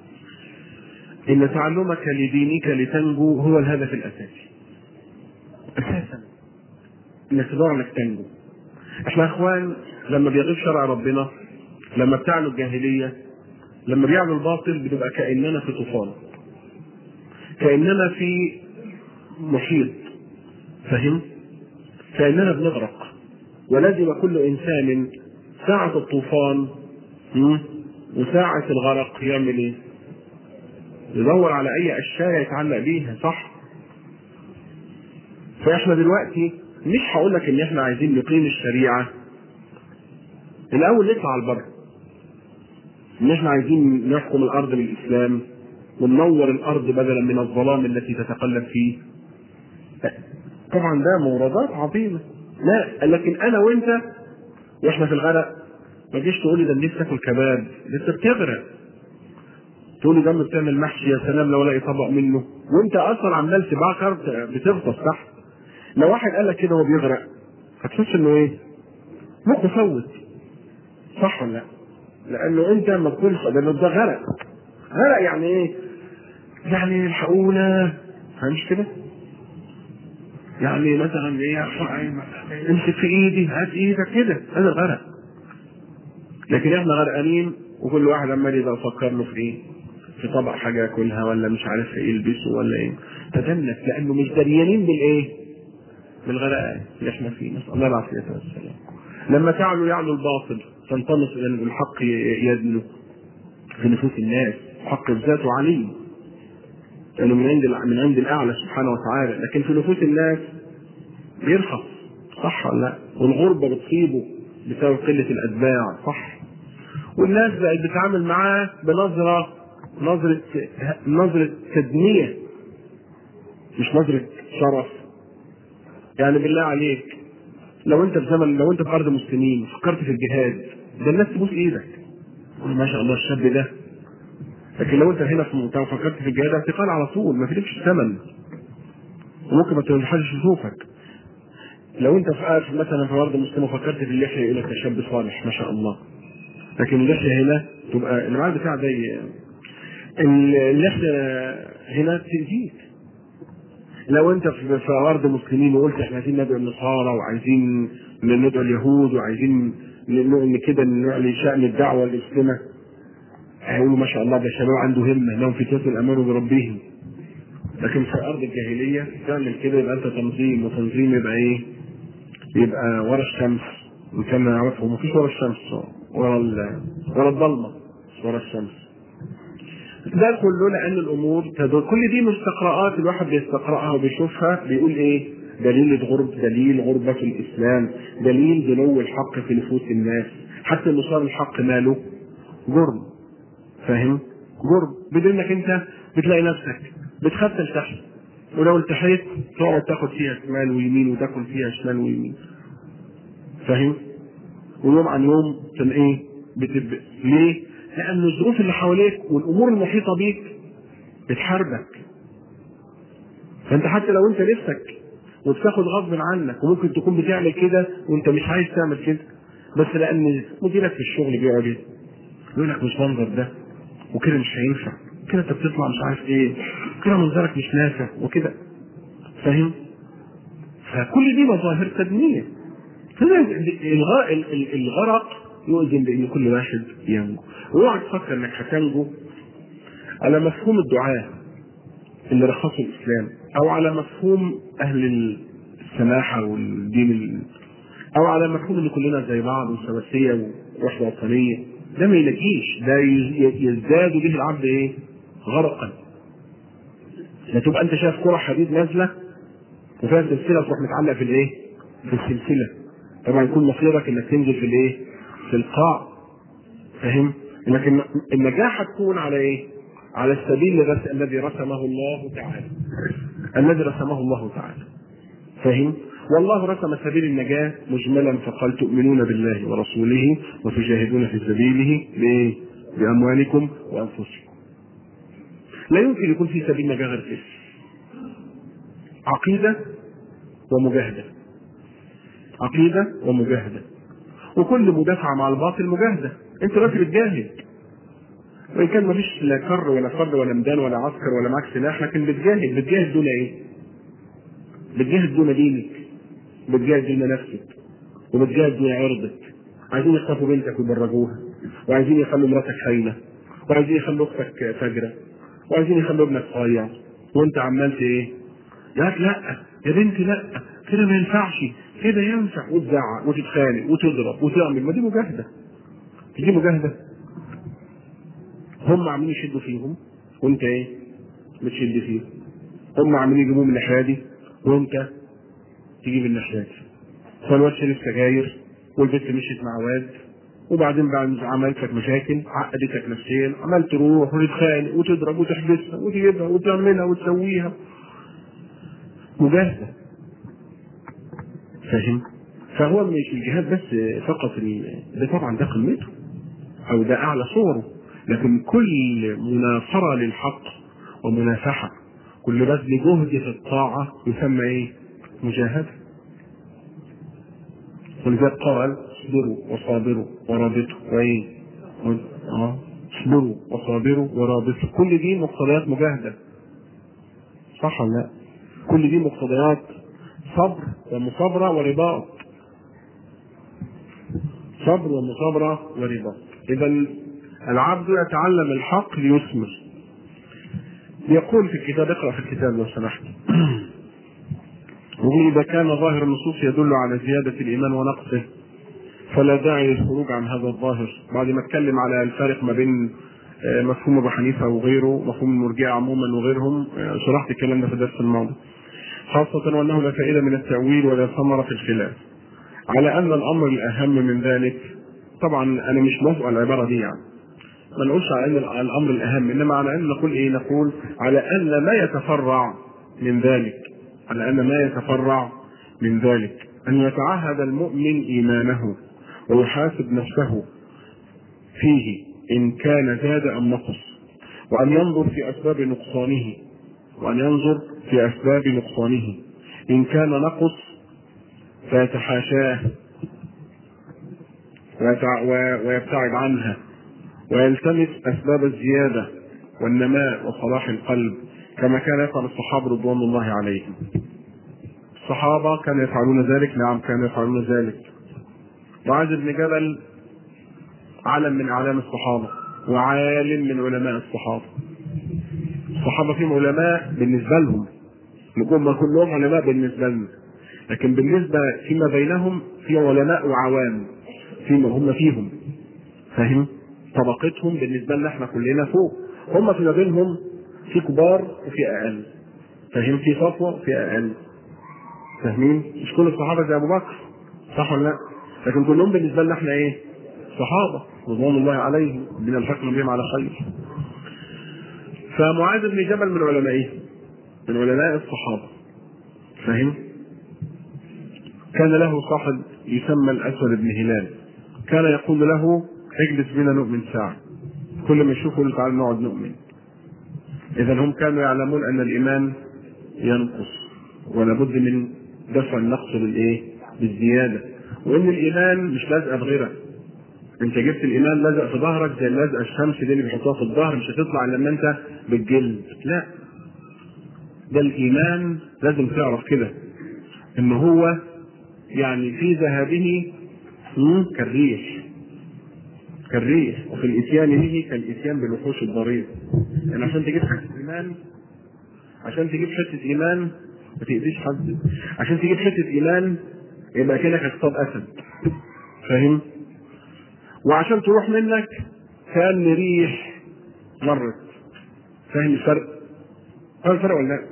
ان تعلمك لدينك لتنجو هو الهدف الاساسي اساسا انك تدور انك تنجو احنا اخوان لما بيغيب شرع ربنا لما بتعلو الجاهليه لما بيعلو الباطل بنبقى كاننا في طوفان كاننا في محيط فهم كاننا بنغرق ولازم كل انسان ساعة الطوفان وساعة الغرق يعمل ايه؟ يدور على اي اشياء يتعلق بيها صح؟ فاحنا دلوقتي مش هقول لك ان احنا عايزين نقيم الشريعة الاول نطلع على البر ان احنا عايزين نحكم الارض بالاسلام وننور الارض بدلا من الظلام التي تتقلب فيه طبعا ده موردات عظيمة لا لكن انا وانت واحنا في الغرق ما تجيش تقول لي ده نفسي اكل كباب لسه بتغرق تقول لي ده بتعمل محشي يا سلام لو الاقي طبق منه وانت اصلا عمال تبعكر بتغطس تحت لو واحد قال لك كده وهو بيغرق هتحس انه ايه؟ مخه فوت صح ولا لا؟ لانه انت ما تكونش ده ده غرق غرق يعني ايه؟ يعني الحقونا فاهمش كده؟ يعني مثلا ايه امسك في ايدي هات ايدك كده هذا الغرق لكن احنا غرقانين وكل واحد عمال يفكر له في ايه في طبق حاجه ياكلها ولا مش عارف ايه يلبسه ولا ايه تدنس لانه مش دريانين بالايه بالغرقان اللي احنا فيه نسال الله العافيه والسلام لما تعلو يعلو الباطل تنطمس الى الحق يدنو في نفوس الناس حق ذاته عليه لانه من عند من عند الاعلى سبحانه وتعالى لكن في نفوس الناس بيرخص صح ولا لا والغربه بتصيبه بسبب قله الاتباع صح والناس بقت بتتعامل معاه بنظره نظره نظره تدنيه مش نظره شرف يعني بالله عليك لو انت في زمن لو انت في ارض مسلمين فكرت في الجهاد ده الناس تبوس ايدك ما شاء الله الشاب ده لكن لو انت هنا في منطقه وفكرت في الجهاد اعتقال على طول ما فيش ثمن وممكن ما حدش يشوفك لو انت في مثلا في ارض مسلمه وفكرت في اللحيه يقول لك ده شاب صالح ما شاء الله لكن اللحيه هنا تبقى المعاد بتاع ده اللحيه هنا تأذيك لو انت في في ارض مسلمين وقلت احنا عايزين ندعو النصارى وعايزين ندعو اليهود وعايزين ان كده نعلي شان الدعوه الاسلاميه هيقولوا ما شاء الله ده شباب عنده همه انهم في كاس امنوا بربهم لكن في ارض الجاهليه تعمل كده يبقى انت تنظيم وتنظيم يبقى ايه؟ يبقى ورا الشمس وكان نعرفه ما فيش ورا الشمس ورا ورا الضلمه مش ورا الشمس ده كله لان الامور تدور كل دي مستقراءات الواحد بيستقراها وبيشوفها بيقول ايه؟ دليل غرب دليل غربة الإسلام دليل دنو الحق في نفوس الناس حتى إنه صار الحق ماله جرم فاهم؟ جرم بدون انك انت بتلاقي نفسك بتختل تحت ولو التحيت تقعد تاخد فيها شمال ويمين وتاكل فيها شمال ويمين فاهم؟ ويوم عن يوم كان ايه؟ بتب... ليه؟ لأن الظروف اللي حواليك والأمور المحيطة بيك بتحاربك. فأنت حتى لو أنت نفسك وبتاخد غصب عنك وممكن تكون بتعمل كده وأنت مش عايز تعمل كده بس لأن مديرك في الشغل بيقعد يقول لك مش منظر ده وكده مش هينفع كده انت بتطلع مش عارف ايه كده منظرك مش نافع وكده فاهم؟ فكل دي مظاهر تدمير الغرق يؤذن بان كل واحد ينجو اوعى تفكر انك هتنجو على مفهوم الدعاء اللي رخصوا الاسلام او على مفهوم اهل السماحه والدين ال... او على مفهوم ان كلنا زي بعض وسواسيه ووحده وطنيه ده ما يلاقيش ده يزداد به العبد ايه؟ غرقا لا تبقى انت شايف كره حديد نازله وفيها سلسله تروح متعلق في الايه؟ في السلسله طبعا يكون مصيرك انك تنزل في الايه؟ في القاع فاهم؟ لكن النجاح هتكون على ايه؟ على السبيل الذي رسمه الله تعالى الذي رسمه الله تعالى فاهم؟ والله رسم سبيل النجاة مجملا فقال تؤمنون بالله ورسوله وتجاهدون في سبيله بإيه؟ بأموالكم وأنفسكم. لا يمكن يكون في سبيل نجاة غير كده. عقيدة ومجاهدة. عقيدة ومجاهدة. وكل مدافعة مع الباطل مجاهدة. أنت بس بتجاهد. وإن كان مفيش لا كر ولا فر ولا ميدان ولا عسكر ولا معك سلاح لكن بتجاهد، بتجاهد دون إيه؟ بتجاهد دون دينك. بتجاهد دون نفسك وبتجاهد دون عرضك عايزين يخطفوا بنتك ويبرجوها وعايزين يخلوا مراتك خاينه وعايزين يخلوا اختك فجره وعايزين يخلوا ابنك صايع وانت عمال ايه؟ يا لا يا بنتي لا كده ما ينفعش كده ينفع وتزعق وتتخانق وتضرب وتعمل ما دي مجاهده دي مجاهده هم عاملين يشدوا فيهم وانت ايه؟ بتشد فيهم هم عاملين يجيبوه من الناحيه دي وانت تجيب النشاط فالواد شرب سجاير والبنت مشيت مع واد وبعدين بعد عملت لك مشاكل عقدتك نفسيا عمال تروح وتتخانق وتضرب وتحبسها وتجيبها وتعملها وتسويها مجاهده فاهم؟ فهو مش الجهاد بس فقط ده طبعا ده قمته او ده اعلى صوره لكن كل مناصره للحق ومنافحه كل بذل جهد في الطاعه يسمى ايه؟ مجاهدة ولذلك قال اصبروا وصابروا ورابطوا وايه؟ اه اصبروا وصابروا ورابطوا كل دي مقتضيات مجاهدة صح ولا لا؟ كل دي مقتضيات صبر ومصابرة ورباط صبر ومصابرة ورباط إذا العبد يتعلم الحق ليثمر يقول في الكتاب اقرأ في الكتاب لو سمحت يقول إذا كان ظاهر النصوص يدل على زيادة الإيمان ونقصه فلا داعي للخروج عن هذا الظاهر بعد ما اتكلم على الفارق ما بين مفهوم ابو حنيفه وغيره مفهوم المرجئه عموما وغيرهم شرحت الكلام ده في الدرس الماضي خاصة وأنه لا فائدة من التأويل ولا ثمرة في الخلاف على أن الأمر الأهم من ذلك طبعا أنا مش موافق على العبارة دي يعني ما نقولش على أن الأمر الأهم إنما على أن نقول إيه نقول على أن ما يتفرع من ذلك على أن ما يتفرع من ذلك أن يتعهد المؤمن إيمانه ويحاسب نفسه فيه إن كان زاد أم نقص وأن ينظر في أسباب نقصانه وأن ينظر في أسباب نقصانه إن كان نقص فيتحاشاه ويبتعد عنها ويلتمس أسباب الزيادة والنماء وصلاح القلب كما كان يفعل الصحابة رضوان الله عليهم الصحابة كانوا يفعلون ذلك نعم كانوا يفعلون ذلك معاذ بن جبل علم من أعلام الصحابة وعالم من علماء الصحابة الصحابة فيهم علماء بالنسبة لهم نقول ما كلهم علماء بالنسبة لنا لكن بالنسبة فيما بينهم في علماء وعوام فيما هم فيهم فاهم طبقتهم بالنسبة لنا احنا كلنا فوق هم فيما بينهم في كبار وفي أقل فاهم في صفوة وفي أقل فاهمين مش كل الصحابة زي أبو بكر صح ولا لا لكن كلهم بالنسبة لنا احنا ايه صحابة رضوان الله عليهم بنا الحكم بهم على خير فمعاذ بن جبل من علمائه من علماء الصحابة فاهم؟ كان له صاحب يسمى الأسود بن هلال كان يقول له اجلس بنا نؤمن ساعة كل ما يشوفه يقول تعالى نقعد نؤمن إذا هم كانوا يعلمون أن الإيمان ينقص ولا بد من دفع النقص بالإيه؟ بالزيادة وإن الإيمان مش لازقة بغيرها انت جبت الايمان لزق في ظهرك زي اللزقه الشمس دي اللي بيحطوها في الظهر مش هتطلع الا لما انت بالجلد لا ده الايمان لازم تعرف كده ان هو يعني في ذهابه كالريح كالريح وفي الاتيان به كالاتيان بالوحوش الضرير يعني عشان تجيب حته ايمان عشان تجيب حته ايمان ما تاذيش حد عشان تجيب حته ايمان يبقى كانك هتصطاد اسد فاهم وعشان تروح منك كان ريح مرت فاهم الفرق؟ فاهم الفرق ولا لا؟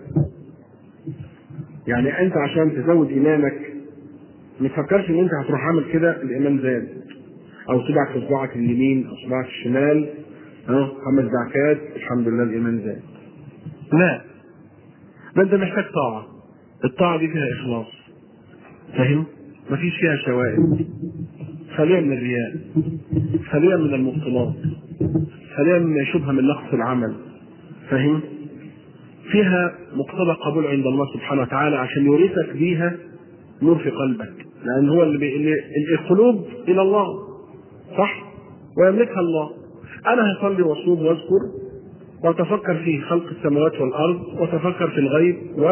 يعني انت عشان تزود ايمانك ما تفكرش ان انت هتروح عامل كده الايمان زاد او صبعك في صباعك اليمين او صباعك الشمال ها خمس دعكات الحمد لله الايمان زاد لا ده انت محتاج طاعه الطاعه دي فيها اخلاص فاهم؟ مفيش فيها شوائب خالية من الرياء خالية من المبطلات خالية من شبهة من نقص العمل فاهم؟ فيها مقتضى قبول عند الله سبحانه وتعالى عشان يورثك بيها نور في قلبك لأن هو اللي, بي... اللي القلوب إلى الله صح؟ ويملكها الله أنا هصلي وأصوم وأذكر وأتفكر في خلق السماوات والأرض وأتفكر في الغيب و...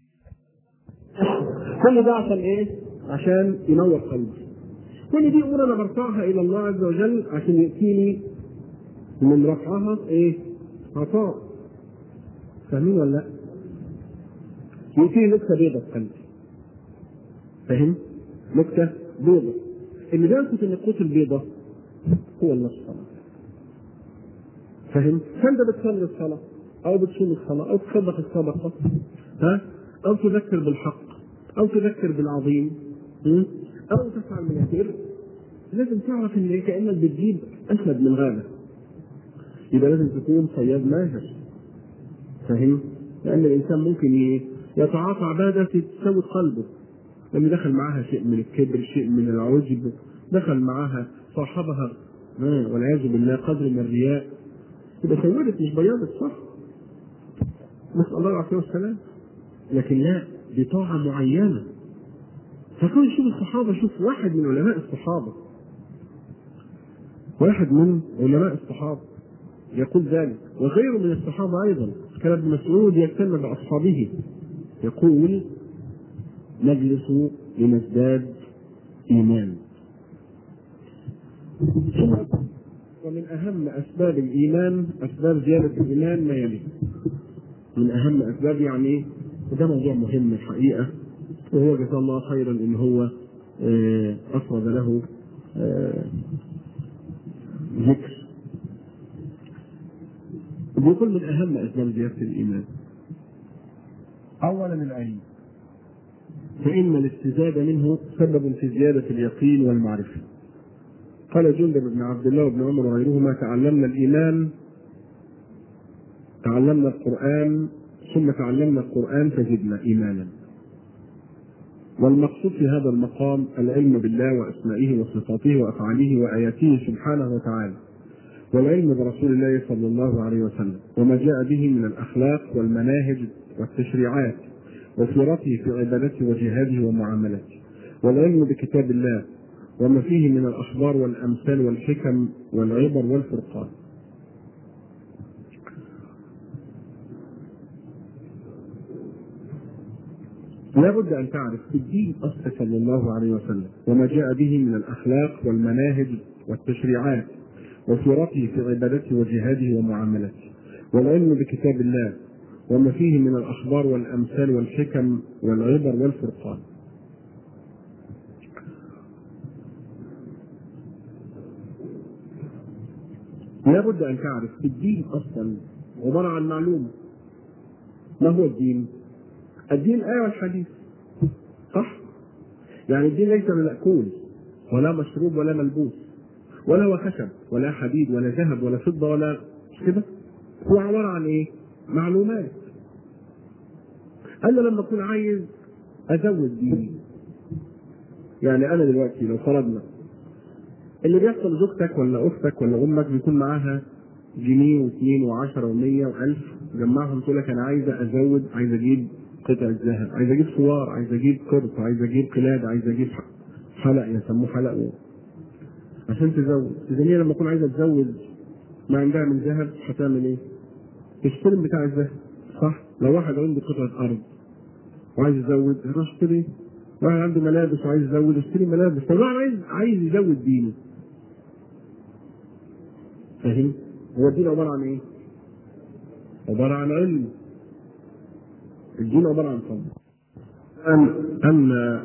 كل ده عشان إيه؟ عشان ينور قلبي كل دي امور انا برفعها الى الله عز وجل عشان ياتيني من رفعها ايه؟ عطاء فاهمين ولا لا؟ ياتيني نكته بيضة في قلبي فاهم؟ نكته بيضة اللي بينقص النقوط البيضة هو النص طبعا فاهم؟ فانت بتصلي الصلاة أو بتصوم الصلاة أو تصدق الصدقة ها؟ أو تذكر بالحق أو تذكر بالعظيم او تفعل من البر لازم تعرف ان كانك بتجيب اسد من غابه يبقى لازم تكون صياد ماهر فاهم؟ لان الانسان ممكن يتعاطى عباده تسود قلبه لما دخل معاها شيء من الكبر شيء من العجب دخل معاها صاحبها والعياذ بالله قدر من الرياء يبقى سودت مش بياضت صح نسال الله العافيه والسلام لكن لا بطاعه معينه فكون شوف الصحابة شوف واحد من علماء الصحابة واحد من علماء الصحابة يقول ذلك وغيره من الصحابة أيضا كان ابن مسعود يهتم بأصحابه يقول نجلس لنزداد إيمان ومن أهم أسباب الإيمان أسباب زيادة الإيمان ما يلي من أهم أسباب يعني وده موضوع مهم الحقيقة وهو جزاه الله خيرا ان هو افرد له ذكر بيقول من اهم اسباب زياده الايمان اولا العلم فان الاستزاده منه سبب في زياده اليقين والمعرفه قال جندب بن عبد الله وابن عمر وغيرهما تعلمنا الايمان تعلمنا القران ثم تعلمنا القران فزدنا ايمانا والمقصود في هذا المقام العلم بالله واسمائه وصفاته وافعاله واياته سبحانه وتعالى والعلم برسول الله صلى الله عليه وسلم وما جاء به من الاخلاق والمناهج والتشريعات وسيرته في عبادته وجهاده ومعاملته والعلم بكتاب الله وما فيه من الاخبار والامثال والحكم والعبر والفرقان لا بد أن تعرف في الدين أصل صلى الله عليه وسلم وما جاء به من الأخلاق والمناهج والتشريعات وسيرته في عبادته وجهاده ومعاملته والعلم بكتاب الله وما فيه من الأخبار والأمثال والحكم والعبر والفرقان لا بد أن تعرف في الدين أصلا عبارة عن معلومة ما هو الدين؟ الدين الآية والحديث صح؟ يعني الدين ليس مأكول ولا مشروب ولا ملبوس ولا هو خشب ولا حديد ولا ذهب ولا فضة ولا مش كده؟ هو عبارة عن إيه؟ معلومات انا لما اكون عايز ازود ديني يعني انا دلوقتي لو فرضنا اللي بيحصل زوجتك ولا اختك ولا امك بيكون معاها جنيه واثنين وعشرة ومية والف جمعهم تقول لك انا عايزه ازود عايز اجيب قطعة ذهب عايز اجيب صوار عايز اجيب قرص عايز اجيب قلادة عايز اجيب حلق يسموه حلق عشان تزود اذا هي لما تكون عايزه تزود ما عندها من ذهب هتعمل ايه؟ تشتري بتاع الذهب صح؟ لو واحد عنده قطعة أرض وعايز يزود يروح يشتري واحد عنده ملابس وعايز يزود يشتري ملابس طب واحد عايز عايز يزود دينه فاهم؟ هو الدين عبارة عن ايه؟ عبارة عن علم الدين عبارة عن فضل أما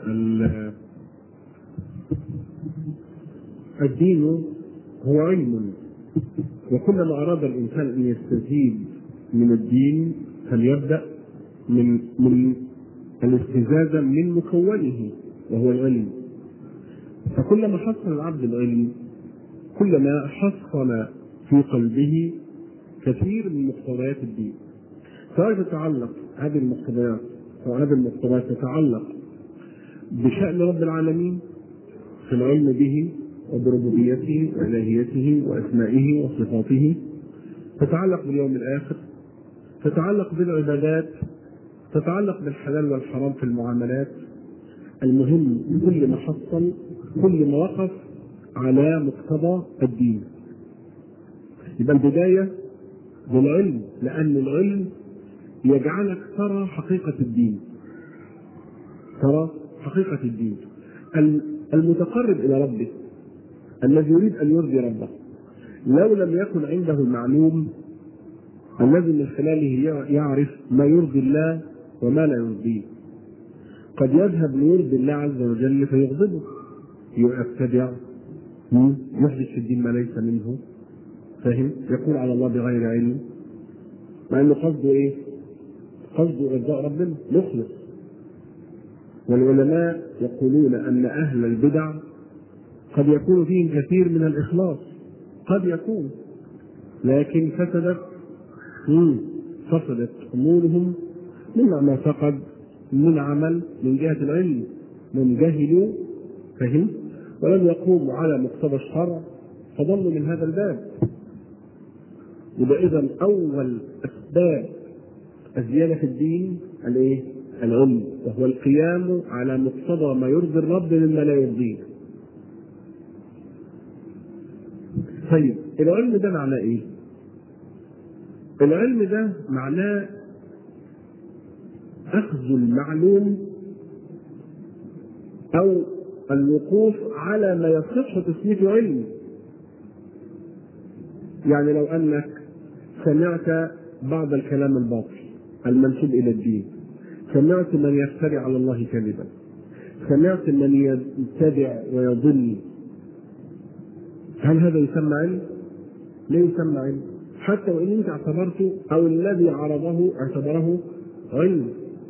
الدين هو علم وكلما أراد الإنسان أن يستزيد من الدين فليبدأ من من الاستزادة من مكونه وهو العلم فكلما حصل العبد العلم كلما حصل في قلبه كثير من مقتضيات الدين سواء تتعلق هذه المقتضيات أو هذه المقتضيات تتعلق بشأن رب العالمين في العلم به وبربوبيته وإلهيته وأسمائه وصفاته تتعلق باليوم الآخر تتعلق بالعبادات تتعلق بالحلال والحرام في المعاملات المهم كل ما حصل كل ما وقف على مقتضى الدين يبقى البداية بالعلم لأن العلم يجعلك ترى حقيقة الدين ترى حقيقة الدين المتقرب إلى ربه الذي يريد أن يرضي ربه لو لم يكن عنده المعلوم الذي من خلاله يعرف ما يرضي الله وما لا يرضيه قد يذهب ليرضي الله عز وجل فيغضبه يبتدع يحدث في الدين ما ليس منه فاهم يقول على الله بغير علم مع انه قصده ايه؟ قصده ارضاء ربنا مخلص والعلماء يقولون ان اهل البدع قد يكون فيهم كثير من الاخلاص قد يكون لكن فسدت فسدت امورهم مما ما فقد من عمل من جهه العلم من جهلوا فهم ولم يقوموا على مقتضى الشرع فضلوا من هذا الباب يبقى اذا اول اسباب الزياده في الدين الايه؟ العلم وهو القيام على مقتضى ما يرضي الرب مما لا يرضيه. طيب العلم ده معناه ايه؟ العلم ده معناه اخذ المعلوم او الوقوف على ما يصح تسميته علم يعني لو انك سمعت بعض الكلام الباطل المنسوب الى الدين سمعت من يفتري على الله كذبا سمعت من يتبع ويضل هل هذا يسمى علم؟ لا يسمى علم حتى وان انت اعتبرته او الذي عرضه اعتبره علم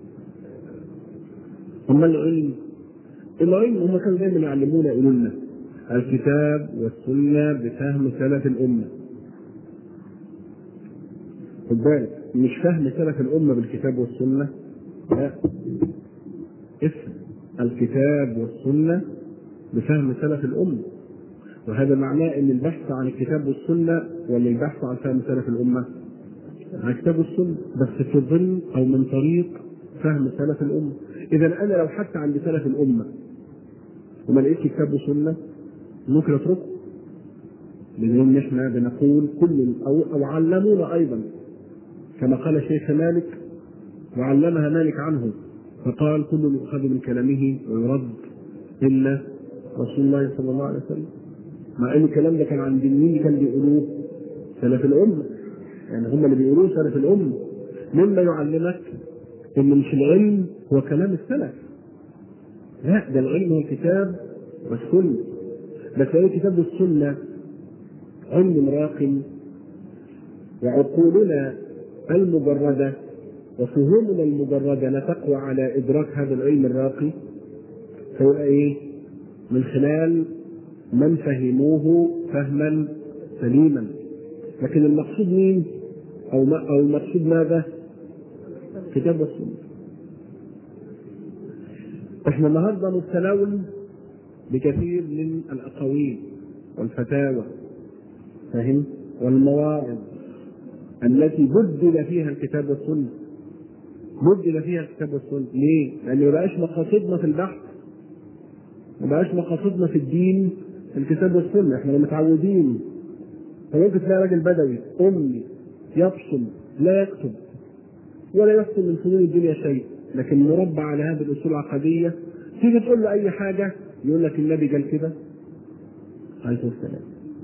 اما العلم العلم هم كانوا دايما يعلمونا يقولوا لنا الكتاب والسنه بفهم سلف الامه خد بالك مش فهم سلف الأمة بالكتاب والسنة لا اسم الكتاب والسنة بفهم سلف الأمة وهذا معناه أن البحث عن الكتاب والسنة ولا البحث عن فهم سلف الأمة عن الكتاب والسنة بس في ظل أو من طريق فهم سلف الأمة إذا أنا لو حتى عند سلف الأمة وما لقيتش كتاب وسنة ممكن أتركه لأن احنا بنقول كل أو, أو علمونا أيضا كما قال الشيخ مالك وعلمها مالك عنه فقال كل يؤخذ من كلامه ويرد الا رسول الله صلى الله عليه وسلم مع ان الكلام ده كان عند مين كان بيقولوه سلف الامه يعني هم اللي بيقولوه سلف الامه مما يعلمك ان مش العلم هو كلام السلف لا ده العلم هو الكتاب والسنه بس هو الكتاب والسنه علم راق وعقولنا المجردة وفهومنا المجردة لا تقوى على إدراك هذا العلم الراقي فيبقى إيه؟ من خلال من فهموه فهما سليما لكن المقصود مين؟ أو ما أو المقصود ماذا؟ كتاب والسنة احنا النهارده مبتلون بكثير من الاقاويل والفتاوى فاهم والمواعظ التي بدل فيها الكتاب والسنه بدل فيها الكتاب والسنه ليه؟ لان ما بقاش مقاصدنا في البحث ما بقاش مقاصدنا في الدين الكتاب والسنه احنا متعودين فممكن تلاقي راجل بدوي امي يبصم لا يكتب ولا يحسن من فنون الدنيا شيء لكن مربع على هذه الاصول العقديه تيجي تقول له اي حاجه يقول لك النبي قال كده عليه الصلاه والسلام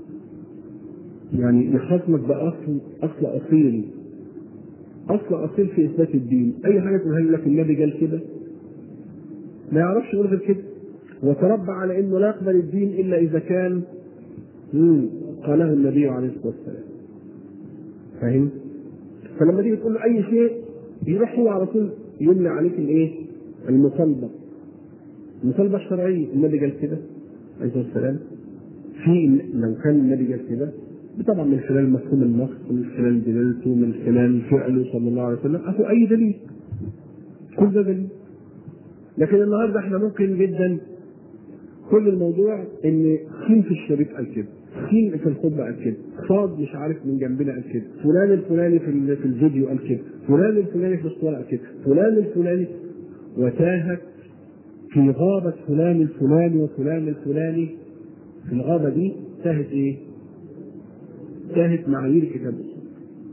يعني يخاصمك باصل اصل اصيل اصل اصيل في اثبات الدين اي حاجه تقولها له لك النبي قال كده ما يعرفش يقول غير كده وتربى على انه لا يقبل الدين الا اذا كان مم. قاله النبي عليه الصلاه والسلام فاهم؟ فلما تيجي تقول له اي شيء يروح هو على طول يملى عليك الايه؟ المطالبه المطالبه الشرعيه النبي قال كده عليه الصلاه والسلام في لو كان النبي قال كده طبعا من خلال مفهوم النص من خلال دلالته من خلال فعله صلى الله عليه وسلم اهو اي دليل كل ده دليل لكن النهارده احنا ممكن جدا كل الموضوع ان سين في الشريط قال كده سين في الخطبه قال كده صاد مش عارف من جنبنا قال كده فلان الفلاني في ال- في الفيديو قال كده فلان الفلاني في الصوره قال كده فلان الفلاني وتاهت في غابة فلان الفلاني وفلان الفلاني في الغابة دي تاهت ايه؟ تاهت معايير الكتاب والسنة.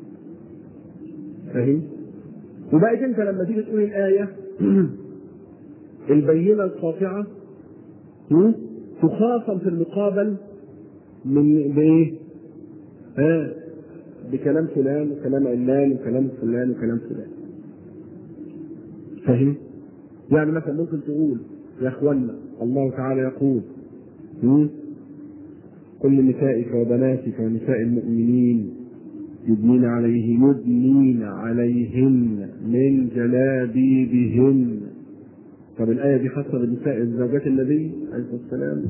فاهم؟ وبقيت انت لما تيجي تقول الآية البينة القاطعة م? تخاصم في المقابل من بايه؟ ها بكلام فلان وكلام علان وكلام فلان وكلام فلان. فاهم؟ يعني مثلا ممكن تقول يا اخوانا الله تعالى يقول م? قل لنسائك وبناتك ونساء المؤمنين يدنين عليه يدنين عليهن من جلابيبهن طب الآية دي خاصة بالنساء زوجات النبي عليه الصلاة والسلام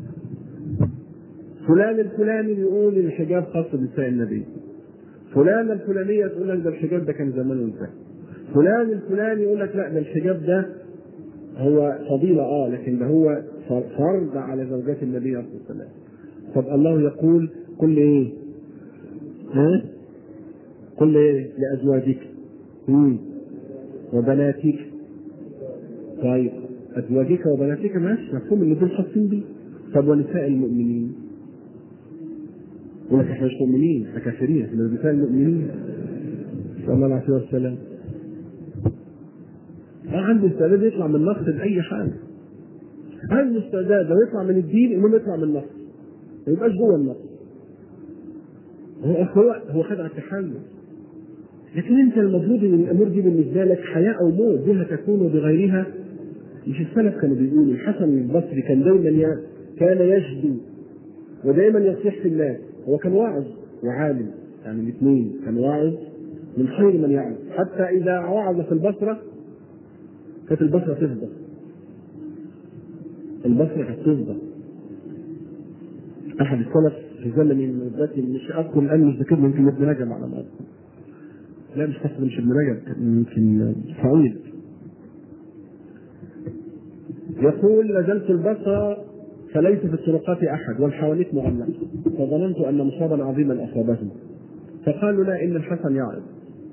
فلان الفلاني بيقول الحجاب خاص بنساء النبي فلان الفلانية تقول لك ده الحجاب ده كان زمان انتهى فلان الفلاني يقول لك لا ده الحجاب ده هو فضيلة اه لكن ده هو فرض على زوجات النبي عليه الصلاة والسلام طب الله يقول كل ايه؟ ها؟ قل ايه لازواجك مم. وبناتك طيب ازواجك وبناتك ماشي مفهوم ان دول خاصين بيه طب ونساء المؤمنين يقول لك احنا مش مؤمنين احنا كافرين احنا نساء المؤمنين صلى الله عليه وسلم أنا عندي استعداد يطلع من النص بأي حاجة. عندي استعداد لو يطلع من الدين المهم يطلع من النص. ما يبقاش جوه النص. هو هو هو خد على التحمل. لكن انت المفروض ان الامور دي بالنسبه لك حياه او موت بها تكون بغيرها مش السلف كانوا بيقولوا الحسن البصري كان دايما ي- كان يجدو ودايما يصيح في الناس هو كان واعظ وعالم يعني الاثنين كان واعظ من خير من يعظ حتى اذا وعظ في البصره كانت البصره تفضى البصره كانت تفضى احد السلف في زمن من ذاتي مش اذكر الان مش ذاكر يمكن ابن رجب على ما أذكر. لا مش فاكر مش ابن رجب يمكن سعيد يقول نزلت البصرة فليس في الطرقات احد والحوانيت مغلقه فظننت ان مصابا عظيما اصابهم فقالوا لا ان الحسن يعظ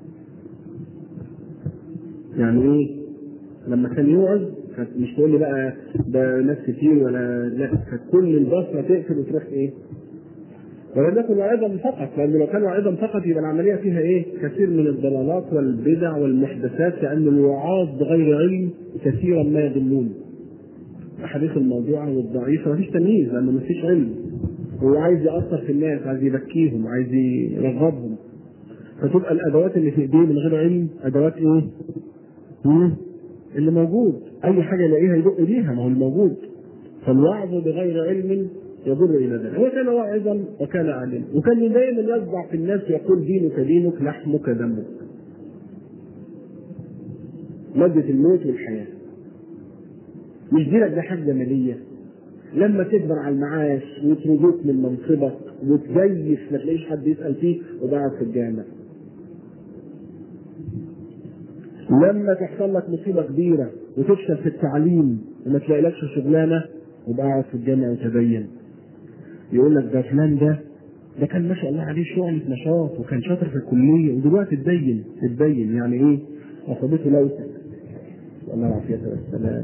يعني ايه لما كان يوعظ كانت مش تقول لي بقى ده ناس كتير ولا لا كانت كل البصره تقفل وتروح ايه ولم يكن واعظا فقط لان لو كان واعظا فقط يبقى العمليه فيها ايه؟ كثير من الضلالات والبدع والمحدثات لان الوعاظ بغير علم كثيرا ما يضلون. الاحاديث الموضوعه والضعيفه ما فيش تمييز لانه ما فيش علم. هو عايز ياثر في الناس عايز يبكيهم عايز يرغبهم. فتبقى الادوات اللي في ايديه من غير علم ادوات ايه؟ مم؟ اللي موجود اي حاجه يلاقيها يدق بيها ما هو الموجود. فالوعظ بغير علم يضر الى ذلك هو كان واعظا وكان عالما وكان دائما يتبع في الناس يقول دينك دينك لحمك دمك مادة الموت والحياة مش دينك ده حاجة مالية لما تكبر على المعاش ويطردوك من منصبك وتجيش ما تلاقيش حد يسأل فيه وبقعد في الجامع لما تحصل لك مصيبة كبيرة وتفشل في التعليم وما تلاقيلكش شغلانه وبقى قاعد في الجامع وتدين يقول لك ده فلان ده ده كان ما شاء الله عليه شغلة نشاط وكان شاطر في الكلية ودلوقتي اتدين اتدين يعني ايه؟ أصابته لوثة الله العافية والسلام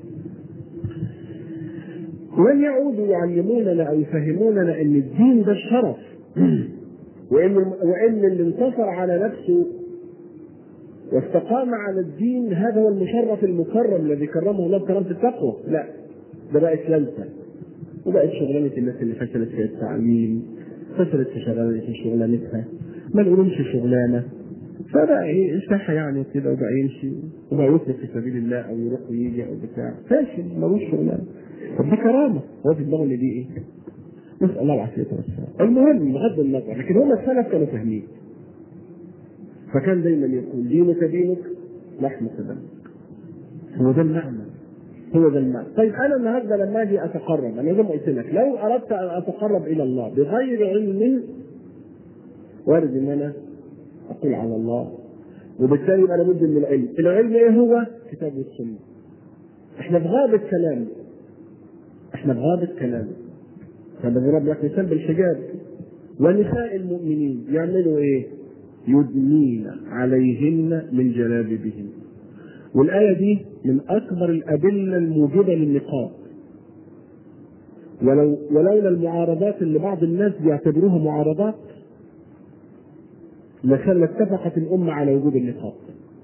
ولن يعودوا يعلموننا أو يفهموننا أن الدين ده الشرف وإن وإن اللي انتصر على نفسه واستقام على الدين هذا هو المشرف المكرم الذي كرمه الله بكرامة التقوى لا ده بقت لمسة وبقت شغلانة الناس اللي فشلت في التعليم فشلت في شغلانة في شغلانتها ما نقولهمش شغلانة فبقى ايه اشتاحة يعني كده وبقى يمشي وبقى يترك في سبيل الله او يروح ويجي او بتاع فاشل ملوش شغلانة طب دي كرامة هو في دماغه ان دي ايه؟ نسأل الله العافية والسلام المهم بغض النظر لكن هم السلف كانوا فاهمين فكان دايما يقول دينك دينك لحمك دمك هو ده المعنى هو ده المعنى طيب انا النهارده لما اجي اتقرب انا زي ما قلت لك لو اردت ان اتقرب الى الله بغير علم وارد ان انا اقول على الله وبالتالي يبقى لابد من العلم العلم ايه هو؟ كتاب والسنه احنا في غابه كلام احنا في غابه كلام فبضرب لك مثال بالحجاب ونساء المؤمنين يعملوا ايه؟ يدنين عليهن من جلابيبهن والآية دي من أكبر الأدلة الموجبة للنقاب ولو ولولا المعارضات اللي بعض الناس بيعتبروها معارضات لكان اتفقت الأمة على وجوب النقاب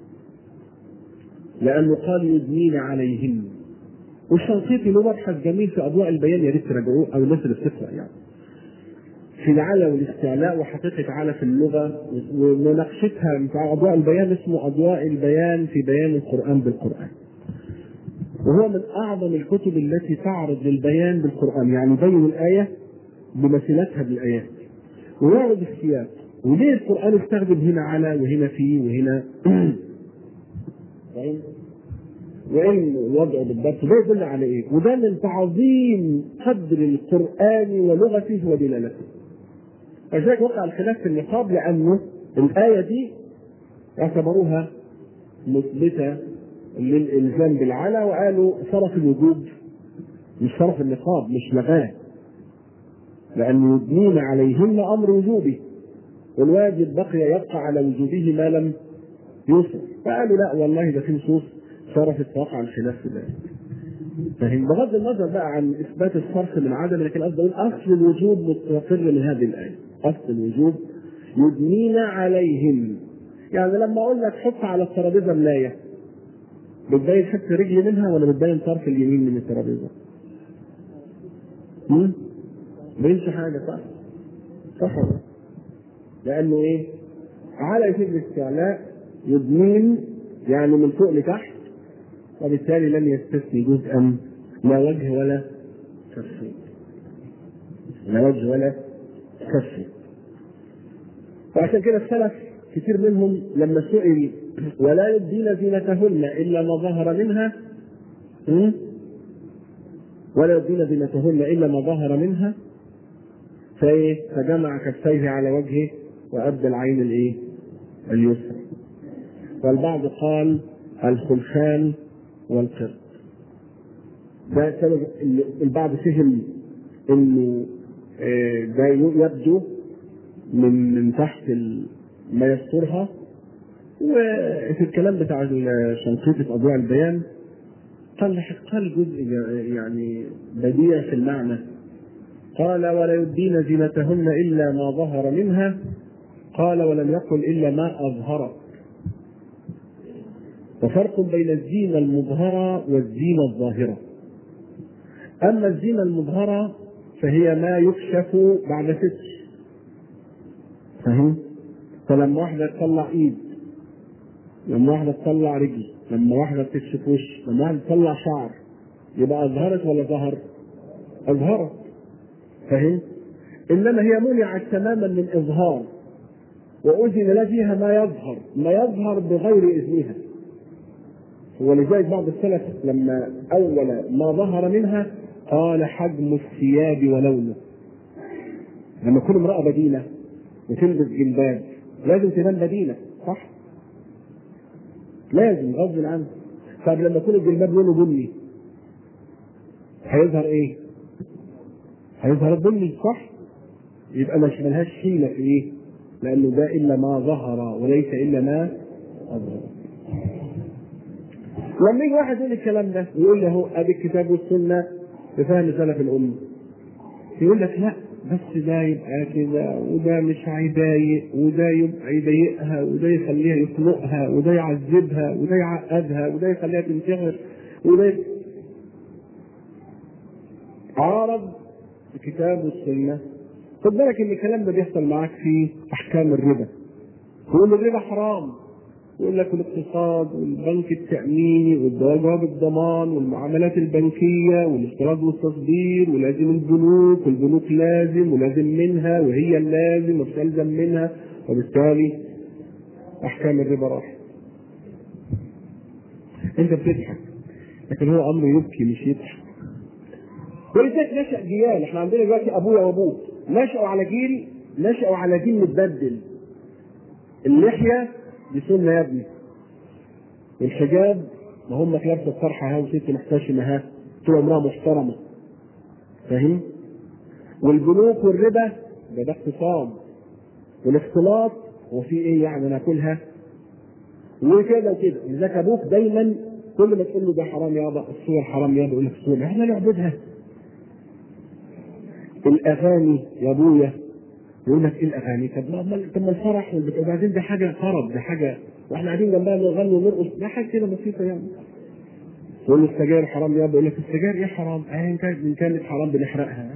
لأنه قال يدنين عليهن والشنقيطي له مبحث جميل في أضواء البيان يا ريت تراجعوه أو الناس اللي بتقرأ يعني في العلى والاستعلاء وحقيقة على في اللغة ومناقشتها بتاع أضواء البيان اسمه أضواء البيان في بيان القرآن بالقرآن. وهو من أعظم الكتب التي تعرض للبيان بالقرآن يعني يبين الآية بمثلتها بالآيات. ويعرض السياق وليه القرآن استخدم هنا على وهنا في وهنا وإن وضعه بالضبط ده يدل على إيه؟ وده من تعظيم قدر القرآن ولغته ودلالته. ولذلك وقع الخلاف في النقاب لأنه الآية دي اعتبروها مثبتة للإلزام بالعلى وقالوا صرف الوجوب مش صرف النقاب مش لغاه لأن يدنين عليهن أمر وجوبي والواجب بقي يبقى على وجوبه ما لم يوصف فقالوا لا والله ده في نصوص صرفت وقع الخلاف في ذلك فهم بغض النظر بقى عن اثبات الصرف من عدم لكن قصدي اقول اصل الوجوب مستقر من هذه الايه اصل الوجوب يدنين عليهم يعني لما اقول لك حط على الترابيزه ملايه بتبين حته رجل منها ولا بتبين طرف اليمين من الترابيزه؟ امم بينش حاجه صح؟ صح ولا لانه ايه؟ على يفيد الاستعلاء يدنين يعني من فوق لتحت وبالتالي لم يستثني جزءا لا وجه ولا كفين لا وجه ولا كفين وعشان كده السلف كثير منهم لما سئل ولا يبدين زينتهن الا ما ظهر منها ولا يبدين زينتهن الا ما ظهر منها فايه فجمع كفيه على وجهه وابدى العين الايه؟ اليسرى والبعض قال الخلفان والقرد ده سبب البعض فهم انه ده يبدو من من تحت ما يسترها وفي الكلام بتاع شنقيطة أضواء البيان قال قال جزء يعني بديع في المعنى قال ولا يبدين زينتهن إلا ما ظهر منها قال ولم يقل إلا ما أظهرت وفرق بين الزينة المظهرة والزينة الظاهرة أما الزينة المظهرة فهي ما يكشف بعد ستر فاهم؟ فلما واحدة تطلع إيد لما واحدة تطلع رجل لما واحدة تكشف وش لما واحدة تطلع شعر يبقى أظهرت ولا ظهر؟ أظهرت فاهم؟ إنما هي منعت تماما من إظهار وأذن لها فيها ما يظهر ما يظهر بغير إذنها ولذلك بعض السلف لما أول ما ظهر منها قال حجم الثياب ولونه لما تكون امرأة بدينة وتلبس جلباب لازم تبان بدينة صح؟ لازم غصب عنه طب لما يكون الجلباب لونه بني هيظهر ايه؟ هيظهر البني صح؟ يبقى مش ملهاش حيلة في ايه؟ لأنه ده إلا ما ظهر وليس إلا ما أظهر. لما يجي واحد يقول الكلام ده ويقول له ادي الكتاب والسنه بفهم سلف الامه يقول لك لا بس ده يبقى كده وده مش هيضايق وده يبقى يضايقها وده يخليها يخنقها وده يعذبها وده يعقدها وده يخليها تنتحر وده ي... عارض الكتاب والسنه خد بالك ان الكلام ده بيحصل معاك في احكام الربا تقول الربا حرام يقول لك الاقتصاد والبنك التأميني والجواب الضمان والمعاملات البنكية والاستيراد والتصدير ولازم البنوك والبنوك لازم ولازم منها وهي اللازم وتلزم منها وبالتالي أحكام الربا راحت. أنت بتضحك لكن هو أمر يبكي مش يضحك. ولذلك نشأ جيال احنا عندنا دلوقتي أبويا وأبوك نشأوا على جيل نشأوا على جيل متبدل. اللحية دي سنه يا ابني الحجاب ما هم لابسه الطرحه ها وست محتشمه ها طول عمرها محترمه فاهم والبنوك والربا ده ده اقتصاد والاختلاط هو في ايه يعني ناكلها وكده وكده لذلك ابوك دايما كل ما تقول له ده حرام يابا الصور حرام يابا يقول لك الصور احنا نعبدها الاغاني يا ابويا يقول لك ايه الاغاني طب ما طب ما الفرح وبعدين ده حاجه طرب ده حاجه واحنا قاعدين جنبها نغني ونرقص ده حاجه كده بسيطه يعني تقول له السجاير حرام يا يقول لك السجاير ايه حرام؟ اه ان كانت ان كانت حرام بنحرقها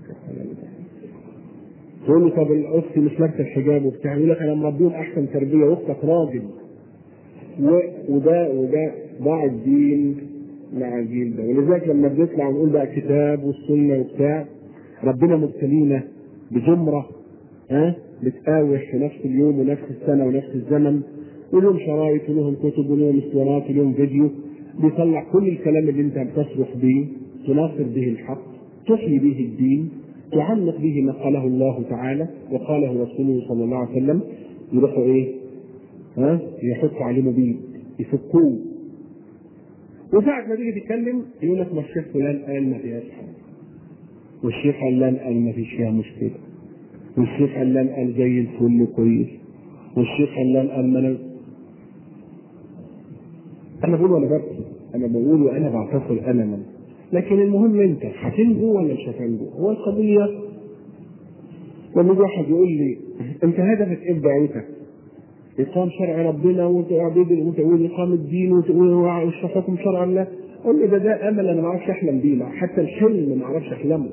تقول له طب الاخت مش لابسه الحجاب وبتاع يقول لك انا مربيهم احسن تربيه واختك راجل و... وده وده ضاع الدين مع الجيل ده ولذلك لما بنطلع ونقول بقى الكتاب والسنه وبتاع ربنا مبتلينا بزمره ها بتقاوح في نفس اليوم ونفس السنه ونفس الزمن ولهم شرايط ولهم كتب ولهم اسطوانات ولهم فيديو بيطلع كل الكلام اللي انت بتصرخ به تناصر به الحق تحيي به الدين تعمق به ما قاله الله تعالى وقاله رسوله صلى الله عليه وسلم يروحوا ايه؟ ها؟ يحطوا عليه مبيد يفكوه وساعة ما تيجي تتكلم يقول لك ما الشيخ فلان قال ما فيهاش حاجة والشيخ علان قال ما فيش فيها مشكلة والشيخ علان قال زي الفل كويس والشيخ علان قال ما انا انا بقول وانا ببكي انا بقول وانا بعتصر الما لكن المهم انت هتنجو ولا مش هتنجو هو القضيه لما يجي واحد يقول لي انت هدفك ايه بدعوتك؟ اقام شرع ربنا وتعبيد وتقول اقام الدين وتقول حكم شرع الله قول لي ده ده امل انا ما اعرفش احلم بيه حتى الحلم ما اعرفش احلمه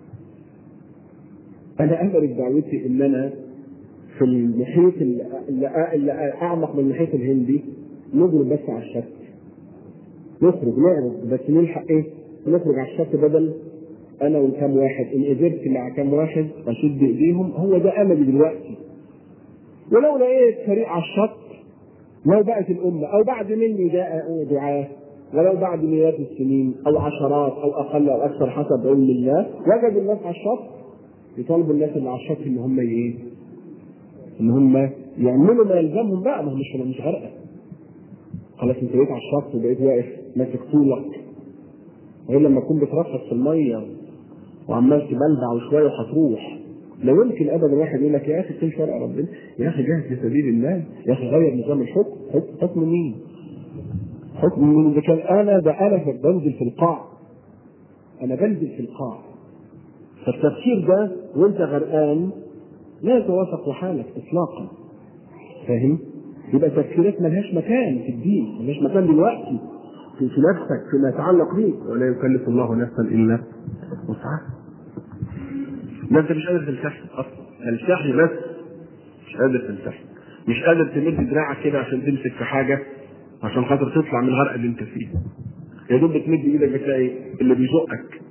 انا امل بدعوتي ان انا في المحيط اللي, اللي اعمق من المحيط الهندي نضرب بس على الشط نخرج نعرض بس نلحق ايه؟ نخرج على الشط بدل انا وكم واحد ان قدرت مع كم واحد اشد ايديهم هو ده املي دلوقتي ولو لقيت فريق على الشط لو بقت الامه او بعد مني جاء دعاه ولو بعد مئات السنين او عشرات او اقل او اكثر حسب علم الله وجد الناس على الشط يطالبوا الناس اللي على الشط ان هم ايه؟ ان هم يعملوا ما يلزمهم بقى ما هو مش مش غرقه خلاص انت بقيت على الشط وبقيت واقف ماسك طولك غير لما تكون بترفس في الميه وعمال تبلبع وشويه وهتروح لا يمكن ابدا واحد يقول لك يا اخي كل شرع ربنا يا اخي جاهز لسبيل الله يا اخي غير نظام الحكم حكم مين؟ حكم مين اذا كان انا ده انا بنزل في القاع انا بنزل في القاع فالتفكير ده وانت غرقان لا يتوافق حالك اطلاقا فاهم؟ يبقى تفكيرات ملهاش مكان في الدين ملهاش مكان دلوقتي في, في نفسك فيما يتعلق بيك ولا يكلف الله نفسا الا وسعها ده انت مش قادر تلتحي اصلا تلتحي بس مش قادر تلتحي مش قادر تمد دراعك كده عشان تمسك في حاجه عشان خاطر تطلع من الغرق اللي انت فيه يا دوب بتمد ايدك بتلاقي اللي بيزقك